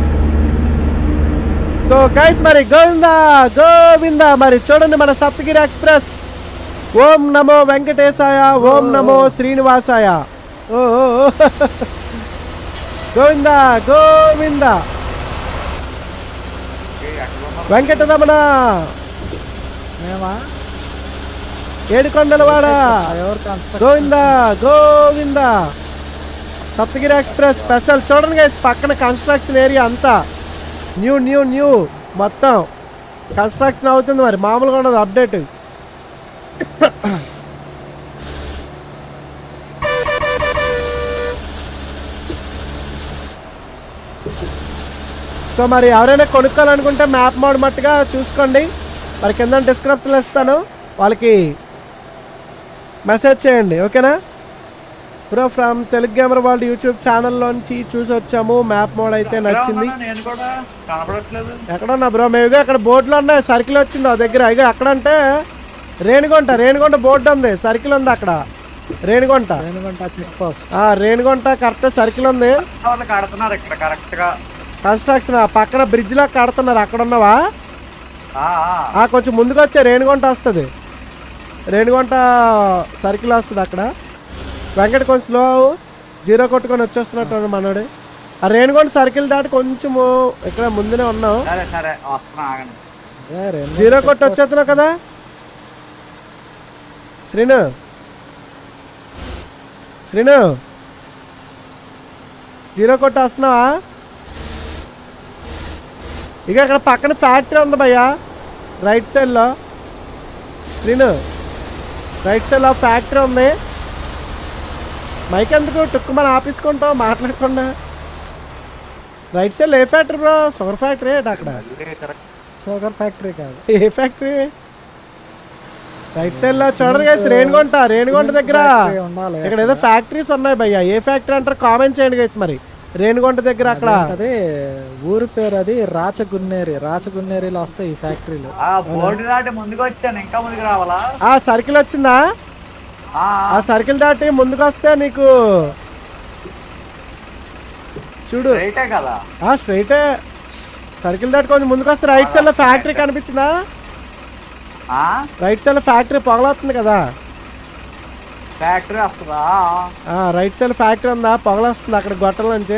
సో గైస్ మరి గోవిందా గోవిందా మరి చూడండి మన సప్తగిరి ఎక్స్ప్రెస్ ఓం నమో వెంకటేశాయ ఓం నమో శ్రీనివాసాయ ఓ ఓ, ఓ. గోవిందా గోవిందా వెంకటరమణ మేమా ఏడుకొండలవాడ ఎవరు construct Govinda Govinda Saptagiri express special చూడండి గైస్ పక్కన కన్స్ట్రక్షన్ ఏరియా అంతా న్యూ న్యూ న్యూ మొత్తం కన్స్ట్రక్షన్ అవుతుంది మరి మామూలుగా ఉండదు అప్డేట్ సో మరి ఎవరైనా కొనుక్కోవాలనుకుంటే మ్యాప్ మోడ్ మట్టుగా చూసుకోండి మరి కింద డిస్క్రిప్షన్లో ఇస్తాను వాళ్ళకి మెసేజ్ చేయండి ఓకేనా బ్రో ఫ్రమ్ తెలుగు గేమర్ వాళ్ళ యూట్యూబ్ ఛానల్లోంచి చూసి వచ్చాము మ్యాప్ మోడ్ అయితే నచ్చింది నేను కూడా కనపడట్లేదు ఎక్కడున్నా బ్రో మేము ఇగో అక్కడ బోర్డులో ఉన్నాయి సర్కిల్ వచ్చింది ఆ దగ్గర ఇగో అక్కడ అంటే రేణిగుంట రేణిగుంట బోర్డు ఉంది సర్కిల్ ఉంది అక్కడ రేణిగుంట రేణుగుంట చెక్ పోస్ట్ ఆ రేణిగుంట కరెక్ట్ సర్కిల్ ఉంది వాళ్ళు కడుతున్నారు ఇక్కడ కరెక్ట్ గా కన్స్ట్రక్షన్ ఆ పక్కన బ్రిడ్జ్ లా కడుతున్నారు అక్కడ ఉన్నావా ఆ, ఆ. ఆ కొంచెం ముందుకు వచ్చే రేణిగుంట వస్తుంది రేణిగుంట సర్కిల్ వస్తుంది అక్కడ వెంకట కొంచెం స్లో జీరో కొట్టుకొని వచ్చేస్తున్నట్టు మనోడు ఆ రేణిగుంట సర్కిల్ దాటి కొంచెము ఇక్కడ ముందునే ఉన్నాం సరే సరే వస్తున్నా ఆగండి అదే రేణుగుంట జీరో కొట్టి వచ్చేస్తున్నావు కదా శ్రీను శ్రీను జీరో కొట్టి వస్తున్నావా ఇక అక్కడ పక్కన ఫ్యాక్టరీ ఉంది భయ్యా రైట్ సైడ్లో శ్రీను రైట్ సైడ్లో ఫ్యాక్టరీ ఉంది మైక్ ఎందుకు టుక్కుమని ఆపేసుకుంటావు మాట్లాడకుండా రైట్ సైడ్లో ఏ ఫ్యాక్టరీ బ్రో షుగర్ ఫ్యాక్టరీ ఏంటి అక్కడ మళ్ళీ correct. షుగర్ ఫ్యాక్టరీ కాదు ఏ ఫ్యాక్టరీ రైట్ సైడ్ లో చూడరు గైస్ రేణిగుంట రేణిగుంట దగ్గర ఫ్యాక్టరీ ఉండాలి ఇక్కడ ఏదో ఫ్యాక్టరీస్ ఉన్నాయి భయ్య ఏ ఫ్యాక్టరీ అంటారు కామెంట్ చేయండి గైస్ మరి రేణిగుంట దగ్గర అక్కడ అది ఊరి పేరు అది రాచగున్నేరి రాచగున్నేరిలో వస్తాయి ఈ ఫ్యాక్టరీలు ఆ బోర్డు దాటి ముందుకు వచ్చాను ఇంకా ముందుకు రావాలా ఆ సర్కిల్ వచ్చిందా ఆ, ఆ సర్కిల్ దాటి ముందుకు వస్తే నీకు చూడు రైటే కదా ఆ స్ట్రైటే సర్కిల్ దాటి కొంచెం ముందుకు వస్తే రైట్ సైడ్ లో ఫ్యాక్టరీ కనిపించిందా ఆ రైట్ సైడ్ లో ఫ్యాక్టరీ పొగలొస్తుంది కదా ఫ్యాక్టరీ వస్తుందా ఆ రైట్ సైడ్ ఫ్యాక్టరీ ఉందా పొగలొస్తుంది అక్కడ గొట్టల నుంచి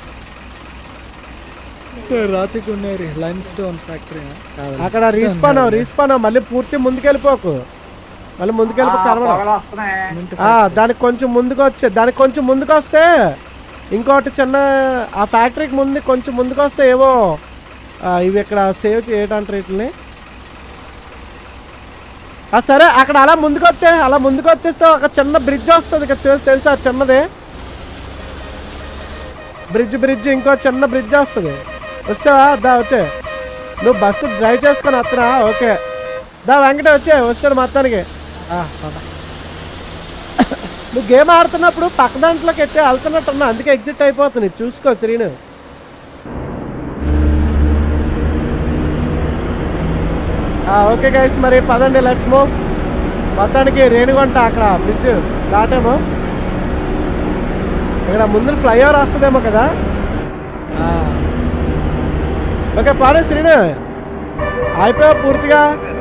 రాతికున్నేరి లైమ్ స్టోన్ ఫ్యాక్టరీ అక్కడ రీస్పాన్ రీస్పాన్ మళ్ళీ పూర్తి ముందుకెళ్ళిపోకు మళ్ళీ ముందుకెళ్ళిపో కనబడ పొగలు వస్తున్నాయి ఆ, దానికి కొంచెం ముందుకు వచ్చే దానికి కొంచెం ముందుకు వస్తే ఇంకోటి చిన్న ఆ ఫ్యాక్టరీకి ముందు కొంచెం ముందుకు వస్తే ఏవో ఆ, ఇవి ఇక్కడ సేవ్ చేయటంటారు వీటిని ఆ, సరే అక్కడ అలా ముందుకు వచ్చే అలా ముందుకు వచ్చేస్తే ఒక చిన్న బ్రిడ్జ్ వస్తుంది ఇక్కడ చూసి తెలుసా చిన్నది బ్రిడ్జ్ బ్రిడ్జ్ ఇంకో చిన్న బ్రిడ్జ్ వస్తుంది వస్తావా దా వచ్చే నువ్వు బస్సు డ్రైవ్ చేసుకొని వస్తున్నా ఓకే దా వెంకట వచ్చే వస్తాడు మొత్తానికి నువ్వు గేమ్ ఆడుతున్నప్పుడు పక్క దాంట్లోకి ఎట్టి వెళ్తున్నట్టున్నా అందుకే ఎగ్జిట్ అయిపోతుంది చూసుకో శ్రీను ఆ, ఓకే గైస్ మరి పదండి లెట్స్ మూవ్ మొత్తానికి రేణిగుంట అక్కడ బ్రిడ్జ్ దాటేమో ఇక్కడ ముందు ఫ్లైఓవర్ వస్తుందేమో కదా ఓకే పాడే శ్రీను అయిపోయావు పూర్తిగా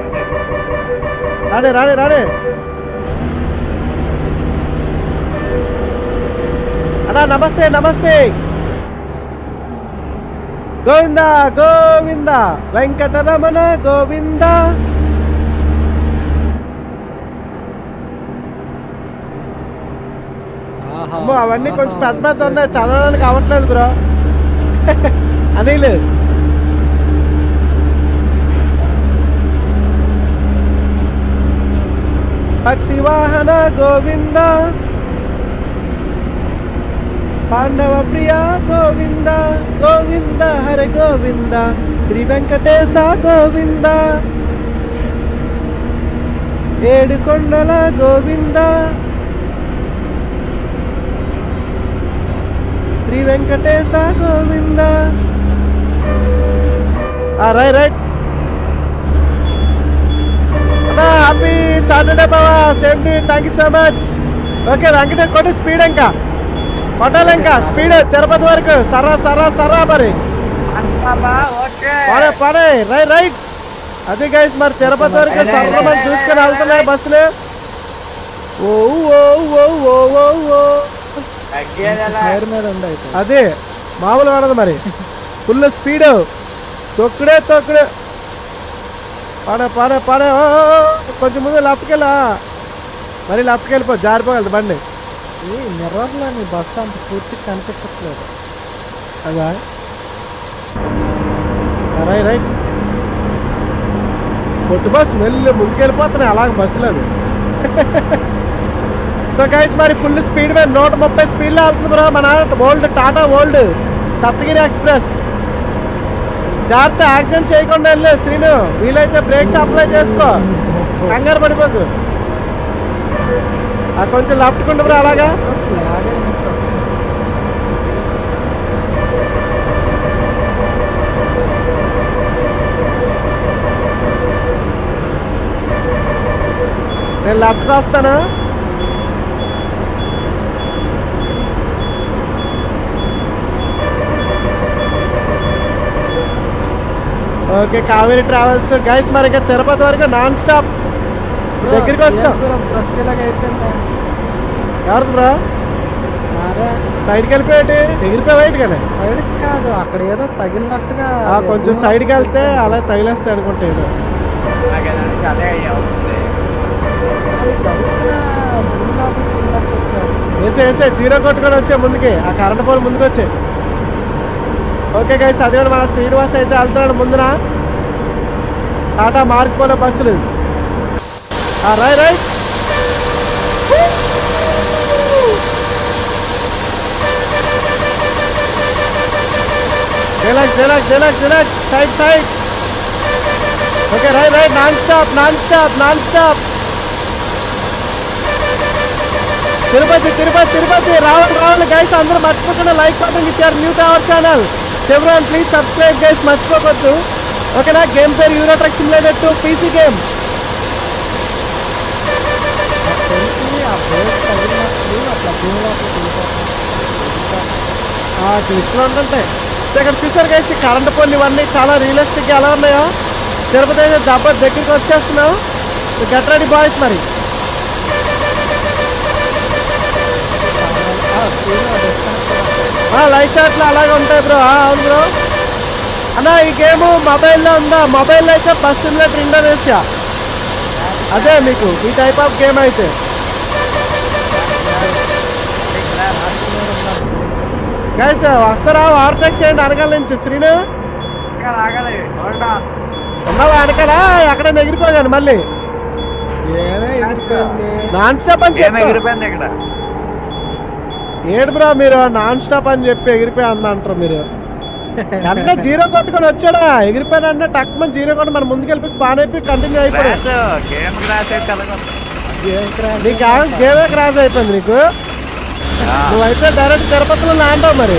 రాడే రాడే రాడే అన్నా నమస్తే నమస్తే గోవింద గోవింద వెంకటరమణ గోవింద అమ్మో అవన్నీ కొంచెం పెద్ద పెద్ద ఉన్నాయి చదవడానికి అవ్వట్లేదు బ్రో అనిల్ పక్షి వాహన గోవింద పాండవ ప్రియ గోవింద గోవింద హర గోవింద శ్రీ వెంకటేశ గోవింద ఏడు కొండల Govinda Sri Venkatesha Govinda right right happy Saturday బావా same to thank you so much okay Venkatesh కొట్టి స్పీడ్ ఇంకా కొట్టాలి ఇంకా స్పీడ్ తిరుపతి వరకు సరా సరా సరా మరి ఓకే పడే పడే రైట్ రైట్ అది గైస్ మరి తిరుపతి వరకు సర్రమని చూసుకొని వెళ్తున్నాయి బస్సులు ఓ ఓ ఓ ఓ ఓ ఓ తగ్గేదేలా ఫైర్ మీద ఉంది అయితే అదే మామూలు పడదు మరి ఫుల్ స్పీడ్ తొక్కుడే తొక్కుడే పడే పడే పడే ఓ, ఓ, ఓ, కొంచెం ముందు లెఫ్ట్కెళ్ళా మరి లెఫ్ట్కి వెళ్ళిపో జారిపోగలదు బండి ఈ మిర్రర్లో నీ బస్సు అంత పూర్తిగా కనిపించట్లేదు అదా రైట్ రైట్ పొట్టు బస్సు వెళ్ళి ముందుకెళ్ళిపోతున్నాయి అలాగ బస్సులు అవి సో గైస్ మరి ఫుల్ స్పీడ్ మీద నూట ముప్పై స్పీడ్లో వెళ్తుంది బ్రో మన old Tata old Saptagiri express జాగ్రత్త యాక్సిడెంట్ చేయకుండా వెళ్ళు శ్రీను వీలైతే బ్రేక్స్ అప్లై చేసుకో కంగారు పడిపోకు ఆ కొంచెం లెఫ్ట్ కుంటు బ్రో అలాగా ఫ్లాగ్ అయినట్టు వస్తుంది. నేను లెఫ్ట్ వస్తాను ఓకే కావేరి ట్రావెల్స్ గైస్ మరి ఇంకా తిరుపతి వరకు నాన్ స్టాప్ బ్రో, దగ్గరికి వస్తాం. ఏం బ్రో, బస్సు ఇలాగ అయిపోయిందా ఎవరు బ్రో మారే సైడ్కి వెళ్ళిపోయేటి ఎగిరిపోయి బయట కానీ సైడ్ కాదు అక్కడ ఏదో తగిలినట్టుగా ఆ, అది కొంచెం భూమి సైడ్కి వెళ్తే లోపలికి అలా తగిలేస్తాయి అనుకుంటా ఏదో నాకేదానికి అదే అయ్యా అవుతుంది అది గబుక్కున భూమి లోపలికి వెళ్ళినట్టు వచ్చేస్తుంది. వేసే వేసే జీరో కొట్టుకొని వచ్చే ముందుకి ఆ కరెంట్ పోల్ ముందుకు వచ్చే ఓకే గైస్ అది కూడా మన శ్రీనివాస్ అయితే వెళ్తున్నాడు ముందున టాటా మార్క్ పోలే బస్సులు రై right relax relax relax relax side side okay right right non stop non stop non stop Tirupati Tirupati Tirupati రావాలి రావాలి గైస్ అందరూ మర్చిపోకుండా లైక్ బటన్ ఇచ్చారు న్యూ టు అవర్ ఛానల్ ఎవరైనా ప్లీజ్ సబ్స్క్రైబ్ గైస్ మర్చిపోవద్దు ఓకేనా గేమ్ పేరు Euro truck simulator two PC game నాకు తెలిసి ఆ బ్రేక్ తగిలినప్పుడు అట్లా భూమి లోపలికి వెళ్ళిపోతుంది. ఇట్లా ఉంటుంటాయి సో ఇక్కడ చూసారు కలిసి కరెంట్ పోల్ ఇవన్నీ చాలా రియలిస్టిక్గా ఎలా ఉన్నాయో తిరుపతి అయితే దెబ్బ దగ్గరికి వచ్చేస్తున్నాం గెట్ రెడీ బాయ్స్ మరి లైఫ్ చాట్లు అలాగే ఉంటాయి బ్రో అవును బ్రో అన్న ఈ గేమ్ మొబైల్లో ఉందా మొబైల్లో అయితే బస్ సిమ్యులేటర్ ఇండోనేషియా అదే మీకు ఈ టైప్ ఆఫ్ గేమ్ అయితే గైస్ వస్తారా ఓవర్టేక్ చేయండి వెనకాల నుంచి శ్రీను ఇంకా రాగలే చూడరా. ఉన్నావా వెనకాల ఎక్కడ ఎగిరిపోయాను మళ్ళీ ఏమే ఎగిరిపోయింది నాన్ స్టాప్ అని ఏం చెప్పి ఎగిరిపోయింది ఇక్కడ ఏడు బ్రో మీరు నాన్ స్టాప్ అని చెప్పి ఎగిరిపోయి అంద అంటారు మీరు అంటే జీరో కొట్టుకొని వచ్చాడా ఎగిరిపోయిన అంటే టక్ మన జీరో కొట్టి మన ముందుకు వెళ్ళి స్పాన్ అయిపోయి కంటిన్యూ అయిపోయాడు క్రాష్ గేమ్ క్రాష్ అయితే అలాగే ఏం క్రాష్ నీకు గేమే క్రాస్ అయిపోయింది నీకు నువ్వైతే డైరెక్ట్ తిరుపతిలో లాంటావు మరి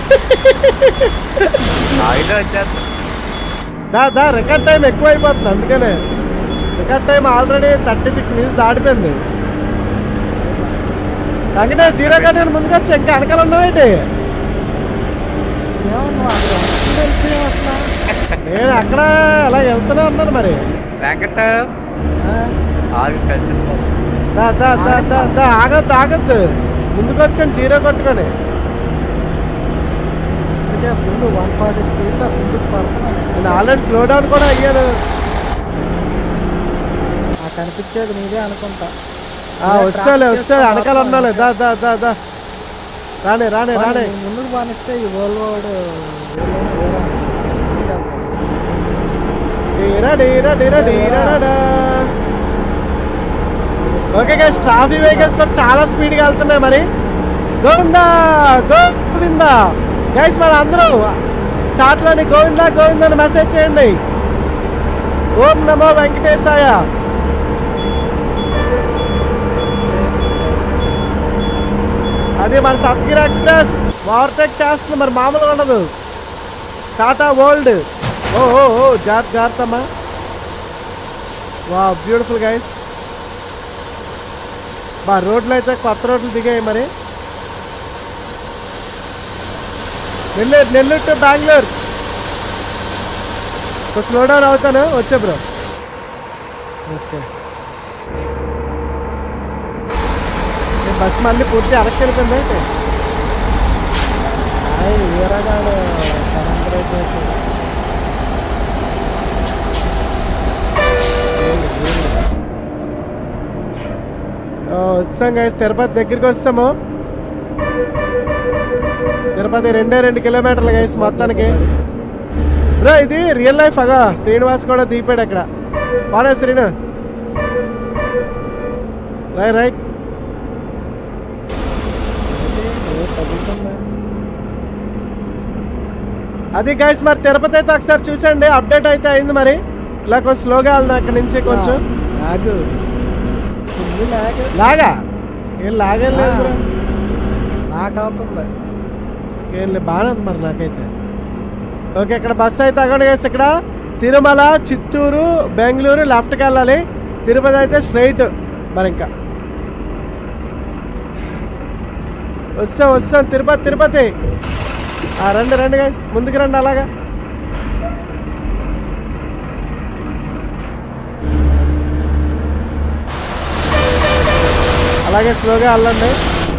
అయితే వచ్చేస్తా దా దా రికార్డ్ టైం ఎక్కువ అయిపోతుంది అందుకనే record time already thirty six minutes దాటిపోయింది అందుకనే జీరో కట్టిన ముందుకు వచ్చి ఇంకా వెనకాల ఉన్నావేంటి ఏమో నువ్వు అక్కడ వస్తుంది తెలిసి అసలు నేను అక్కడ అలా వెళ్తూనే ఉన్నాను మరి వెంకట ఆ, ఆగి కలిసి దా దా దా దా దా ఆగద్దు ఆగద్దు ముందుకు వచ్చాను జీరో కొట్టుకొని అందుకే ఫుల్ వన్ ఫార్టీ స్పీడ్లో ఫుల్ పడుతున్నాను నేను ఆల్రెడీ స్లో డౌన్ కూడా అయ్యాను నాకు కనిపించేది నీదే అనుకుంటా ఆ, వస్తాలే వస్తాలే వెనకాల ఉండాలి దా దా దా దా రానే రానే రానే నువ్వు ముందుకు బానిస్తే ఈ వరల్డ్ వాడు డీరా డీరా డీరా డీరా డా. ఓకే గైస్ ట్రాఫిక్ వెహికల్స్ కూడా చాలా స్పీడ్గా వెళ్తున్నాయి మరి గోవిందా గోవిందా గైస్ మరి అందరూ చాట్లోని గోవిందా గోవిందా అని మెసేజ్ చేయండి ఓం నమో వెంకటేశాయ అది మన సత్గిరి ఎక్స్ప్రెస్ ఓవర్టేక్ చేస్తుంది మరి మామూలుగా ఉండదు టాటా వరల్డ్ ఓ ఓ ఓ జార్ జాగ్రత్తమ్మా వా బ్యూటిఫుల్ గైస్ బా రోడ్లు అయితే కొత్త రోడ్లు దిగాయి మరి Nellore Nellore to Bengaluru slow down అవుతాను వచ్చే బ్రో ఓకే ఈ బస్సు మళ్ళీ పూర్తి అరెస్ట్ వెళ్ళిపోయింది అయితే వీరగాడు సరెండర్ చేసి ఆ, వచ్చాం గైస్ తిరుపతి దగ్గరికి వస్తాము తిరుపతి రెండే రెండు కిలోమీటర్లు గైస్ మొత్తానికి బ్రో ఇది రియల్ లైఫ్ అగా శ్రీనివాస్ కూడా దిగిపోయాడు అక్కడ బాగా శ్రీను రై రైట్ తగ్గుతుందా అది గైస్ మరి తిరుపతి అయితే ఒకసారి చూసండి అప్డేట్ అయితే అయింది మరి ఇలా కొంచెం స్లోగా వెళ్దాం అక్కడ నుంచి కొంచెం లాగు ఫుల్ లాగ్ లాగా ఏం లాగేం లేదు బ్రో నాకు అవుతుంది ఏం లేదు బాగానే ఉంది మరి నాకైతే ఓకే ఇక్కడ బస్సు అయితే అక్కడ గైస్ ఇక్కడ తిరుమల చిత్తూరు బెంగళూరు లెఫ్ట్కి వెళ్ళాలి తిరుపతి అయితే స్ట్రైట్ మరి ఇంకా వస్తాం వస్తాం తిరుపతి తిరుపతి ఆ, రండి రండి గైస్ ముందుకు రండి అలాగా అలాగే స్లోగా వెళ్ళండి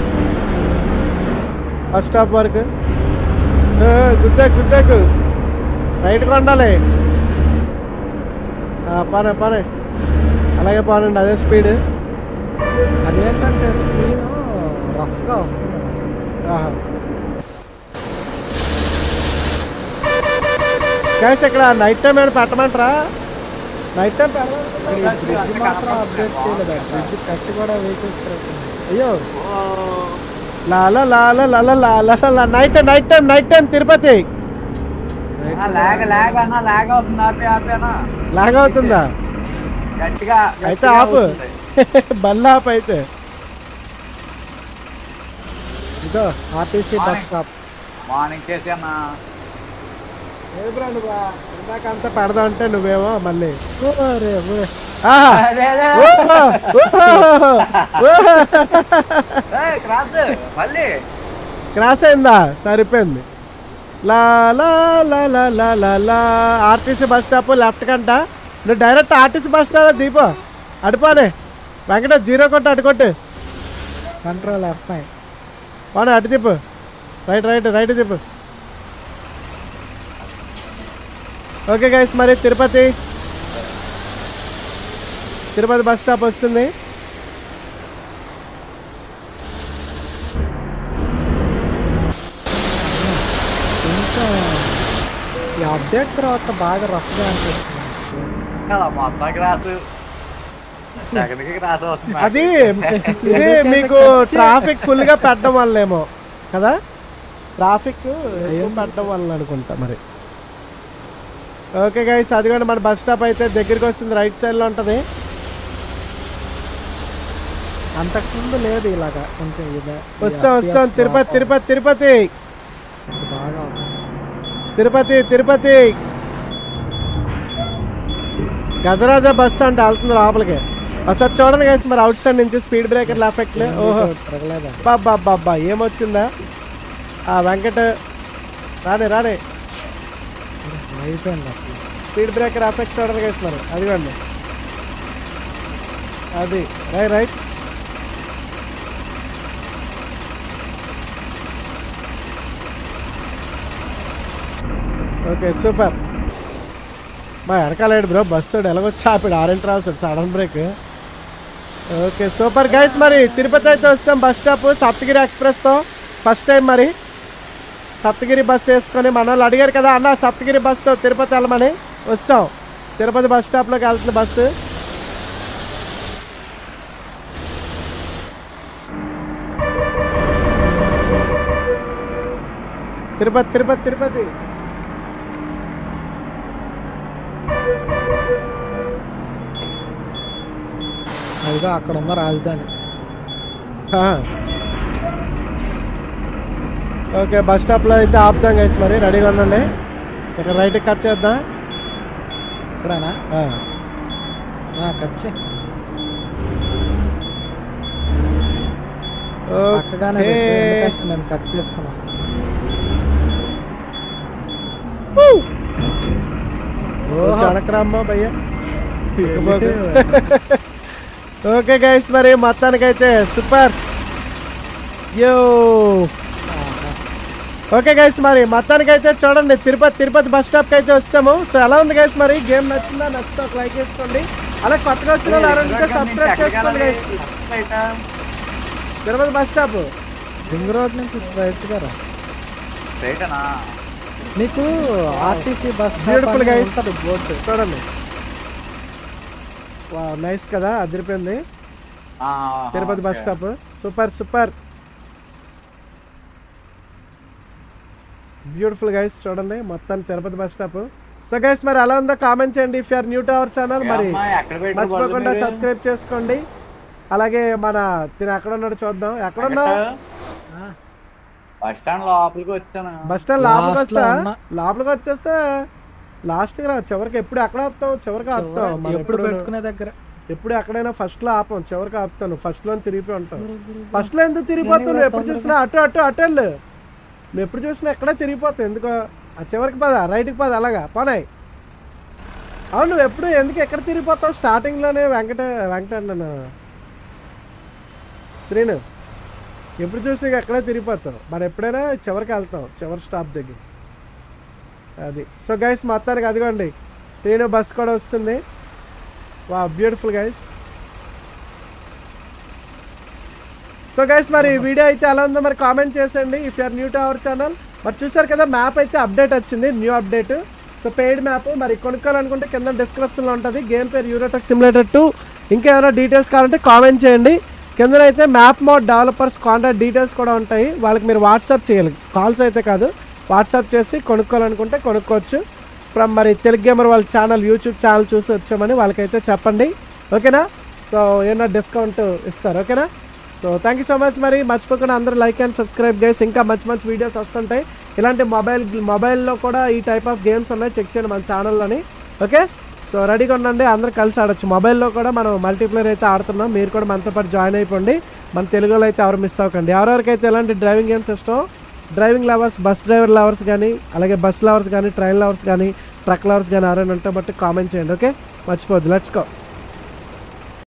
ఫస్ట్ స్టాప్ వరకు ఏ, గుద్దేకు గుద్దేకు రైట్కి ఉండాలి ఆ, పనే పనే అలాగే పోనండి అదే స్పీడ్ అదేంటంటే స్క్రీన్ రఫ్గా వస్తుంది ఆహా గైస్ ఇక్కడ నైట్ టైం ఏమైనా పెట్టమంటారా నైట్ టైం ఈ బ్రిడ్జ్ మాత్రం అప్డేట్ చేయలేదు బ్రిడ్జ్ కట్టి కూడా వెహికల్స్ అయ్యో లాల లాల లాల లాల లాల night night time night time Tirupati lag lag అన్న లాగ్ అవుతుంది ఆపి ఆపి అన్న లాగ్ అవుతుందా గట్టిగా అయితే గట్టిగా ఆపు అవుతుంది. బల్లా ఆపు అయితే ఇదో ఆర్టీసీ బస్ స్టాప్ మార్నింగ్ చేసి అన్న లేదు బ్రా నువ్వు ఇందాక అంతా పెడదాం అంటే నువ్వేమో మళ్ళీ అరే ఓ. ఆహా అదే, అదే. ఓహో, ఓహో, ఓహో. ఏయ్, క్రాస్ మళ్ళీ క్రాస్ అయిందా సరిపోయింది లా లా లా లా లా లా లా ఆర్టీసీ బస్ స్టాప్ లెఫ్ట్ కంట నువ్వు direct RTC bus stop depot అడిపోనే వెంకట జీరో కొట్టు అటు కొట్టు కంట్రోల్ ఎఫ్ఐ పోనీ అటు తిప్పు రైట్ రైట్ రైట్ తిప్పు ఓకే గైస్ మరి తిరుపతి తిరుపతి బస్ స్టాప్ వస్తుంది కొంచెం ఈ అప్డేట్ తర్వాత బాగా రఫ్గా అనిపిస్తుంది కదా మొత్తం క్రాస్ సెకండ్కి క్రాస్ అవుతుంది అది ఇది మీకు ట్రాఫిక్ ఫుల్గా పెట్టడం వల్లేమో కదా ట్రాఫిక్ ఎక్కువ పెట్టడం వల్ల అనుకుంటా మరి ఓకే గైస్ అది కూడా మన బస్ స్టాప్ అయితే దగ్గరికి వస్తుంది రైట్ సైడ్లో ఉంటుంది అంతకుముందు లేదు ఇలాగా కొంచెం ఇదే ఈ వస్తాం FPS వస్తాం తిరుపతి తిరుపతి తిరుపతి ఇది బాగా అవుతుంది. తిరుపతి తిరుపతి గజరాజ బస్సు అంటే వెళ్తుంది లోపలికి ఒకసారి చూడండి గైస్ మరి అవుట్ సైడ్ నుంచి స్పీడ్ బ్రేకర్ల ఎఫెక్ట్ ఓహో తిరగలేదా బాబా బాబా ఏమొచ్చిందా ఆ వెంకట రానే రానే అయిపోయింది అసలు స్పీడ్ బ్రేకర్ ఎఫెక్ట్ చూడండి గైస్ మరి అదిగోండి అది రైట్ రైట్ ఓకే సూపర్ మా వెనకాలేడు బ్రో బస్సు ఎలాగొచ్చి ఆపాడు ఆరెంట్ రావాల్సి sudden brake okay super guys మరి తిరుపతి అయితే వస్తాం బస్ స్టాప్ సప్తగిరి ఎక్స్ప్రెస్తో ఫస్ట్ టైం మరి సప్తగిరి బస్ వేసుకొని మన వాళ్ళు అడిగారు కదా అన్న సప్తగిరి బస్తో తిరుపతి వెళ్ళమని వస్తాం తిరుపతి బస్ స్టాప్లోకి వెళ్తుంది బస్సు తిరుపతి తిరుపతి తిరుపతి అదిగో అక్కడ ఉన్న రాజధాని ఆ. ఓకే బస్ స్టాప్లో అయితే ఆపుదాం గైస్ మరి రెడీగా ఉండండి ఇక్కడ రైట్కి కట్ చేద్దాం ఇక్కడనా ఆ. కట్ చేయి పక్కగానే ఓకే. పెట్టు, ఎందుకంటే నేను కట్ చేసుకొని వస్తాను కొంచెం వెనక్రామ్మా భయ్యా ఓకే గైస్ మరి మొత్తానికైతే సూపర్ యో ఓకే గైస్ మరి మొత్తానికైతే చూడండి తిరుపతి తిరుపతి బస్ స్టాప్కి అయితే వస్తాము సో ఎలా ఉంది గైస్ మరి గేమ్ నచ్చిందా నచ్చితే ఒక లైక్ వేసుకోండి అలా కొత్తగా వచ్చిన వాళ్ళు ఎవరైనా సబ్స్క్రైబ్ చేసుకోండి guys Tirupati bus stop ring road నుంచి స్ట్రైట్ గా రా రైటనా నీకు RTC bus beautiful guys board చూడండి వా నైస్ కదా అదిరిపోయింది Tirupati bus stop super super beautiful guys చూడండి మొత్తం Tirupati bus stop so guys మరి అలా ఉందో కామెంట్ చేయండి if are new to our channel మరి ఎక్కడ పెట్టి మర్చిపోకుండా సబ్స్క్రైబ్ చేసుకోండి అలాగే మన తిన ఎక్కడ ఉన్నాడు చూద్దాం ఎక్కడ ఉన్నావు బస్ స్టాండ్ లోపలికి వచ్చాను బస్ స్టాండ్ లోపలికి Last లో వస్తా ఉన్నా. లోపలికి వచ్చేస్తే లాస్ట్ రా చివరికి ఎప్పుడు ఎక్కడ ఆపుతాం చివరికి ఆపుతాం మనం ఎప్పుడు ఎప్పుడు పెట్టుకునే దగ్గర ఎప్పుడు ఎక్కడైనా ఫస్ట్ లో ఆపం చివరికి ఆపుతాను ఫస్ట్ లో తిరిగిపోయి ఉంటాం ఫస్ట్ లో ఎందుకు తిరిగిపోతావు నువ్వు ఎప్పుడు చూసినా అటు అటు అటు వెళ్ళు నువ్వు ఎప్పుడు చూసినా ఎక్కడే తిరిగిపోతావు ఎందుకో ఆ చివరికి పద రైట్కి పద అలాగా పోనాయి అవును నువ్వు ఎప్పుడు ఎందుకు ఎక్కడ తిరిగిపోతావు స్టార్టింగ్లోనే వెంకట వెంకట అన్నాను శ్రీను ఎప్పుడు చూసినా ఇక ఎక్కడే తిరిగిపోతావు మరి ఎప్పుడైనా చివరికి వెళ్తాం చివరి స్టాప్ దగ్గర అది సో గైస్ మొత్తానికి అదిగోండి శ్రీను బస్ కూడా వస్తుంది వా బ్యూటిఫుల్ గైస్ సో గైస్ మరి ఈ వీడియో అయితే ఎలా ఉందో మరి కామెంట్ చేసేయండి if are new to our channel మరి చూసారు కదా మ్యాప్ అయితే అప్డేట్ వచ్చింది new update so paid map మరి కొనుక్కోవాలనుకుంటే కింద డిస్క్రిప్షన్లో ఉంటుంది గేమ్ పేరు యూరోటెక్ సిమ్యులేటర్ టూ ఇంకా ఏమైనా డీటెయిల్స్ కావాలంటే కామెంట్ చేయండి కింద అయితే map mode developers contact details కూడా ఉంటాయి వాళ్ళకి మీరు వాట్సాప్ చేయాలి కాల్స్ అయితే కాదు వాట్సాప్ చేసి కొనుక్కోవాలనుకుంటే కొనుక్కోవచ్చు ఫ్రమ్ మరి తెలుగు గేమర్ వాళ్ళ ఛానల్ యూట్యూబ్ ఛానల్ చూసి వచ్చామని వాళ్ళకైతే చెప్పండి ఓకేనా సో ఏమన్నా డిస్కౌంట్ ఇస్తారు ఓకేనా so thank you so much మరి మర్చిపోకుండా అందరూ లైక్ అండ్ సబ్స్క్రైబ్ చేసి ఇంకా మంచి మంచి వీడియోస్ వస్తుంటాయి ఇలాంటి మొబైల్ మొబైల్లో కూడా ఈ టైప్ ఆఫ్ గేమ్స్ ఉన్నాయి చెక్ చేయండి మన ఛానల్లోని ఓకే సో రెడీగా ఉండండి అందరూ కలిసి ఆడొచ్చు మొబైల్లో కూడా మనం మల్టీప్లేయర్ అయితే ఆడుతున్నాం మీరు కూడా మనతో పాటు జాయిన్ అయిపోండి మన తెలుగులో అయితే ఎవరు మిస్ అవ్వకండి ఎవరెవరికైతే ఎలాంటి డ్రైవింగ్ గేమ్స్ ఇష్టం driving lovers bus driver lovers కానీ అలాగే బస్ లవర్స్ కానీ ట్రైన్ లవర్స్ కానీ ట్రక్ లవర్స్ కానీ ఎవరైనా ఉంటే బట్టి కామెంట్ చేయండి ఓకే మర్చిపోద్దు లెట్స్ గో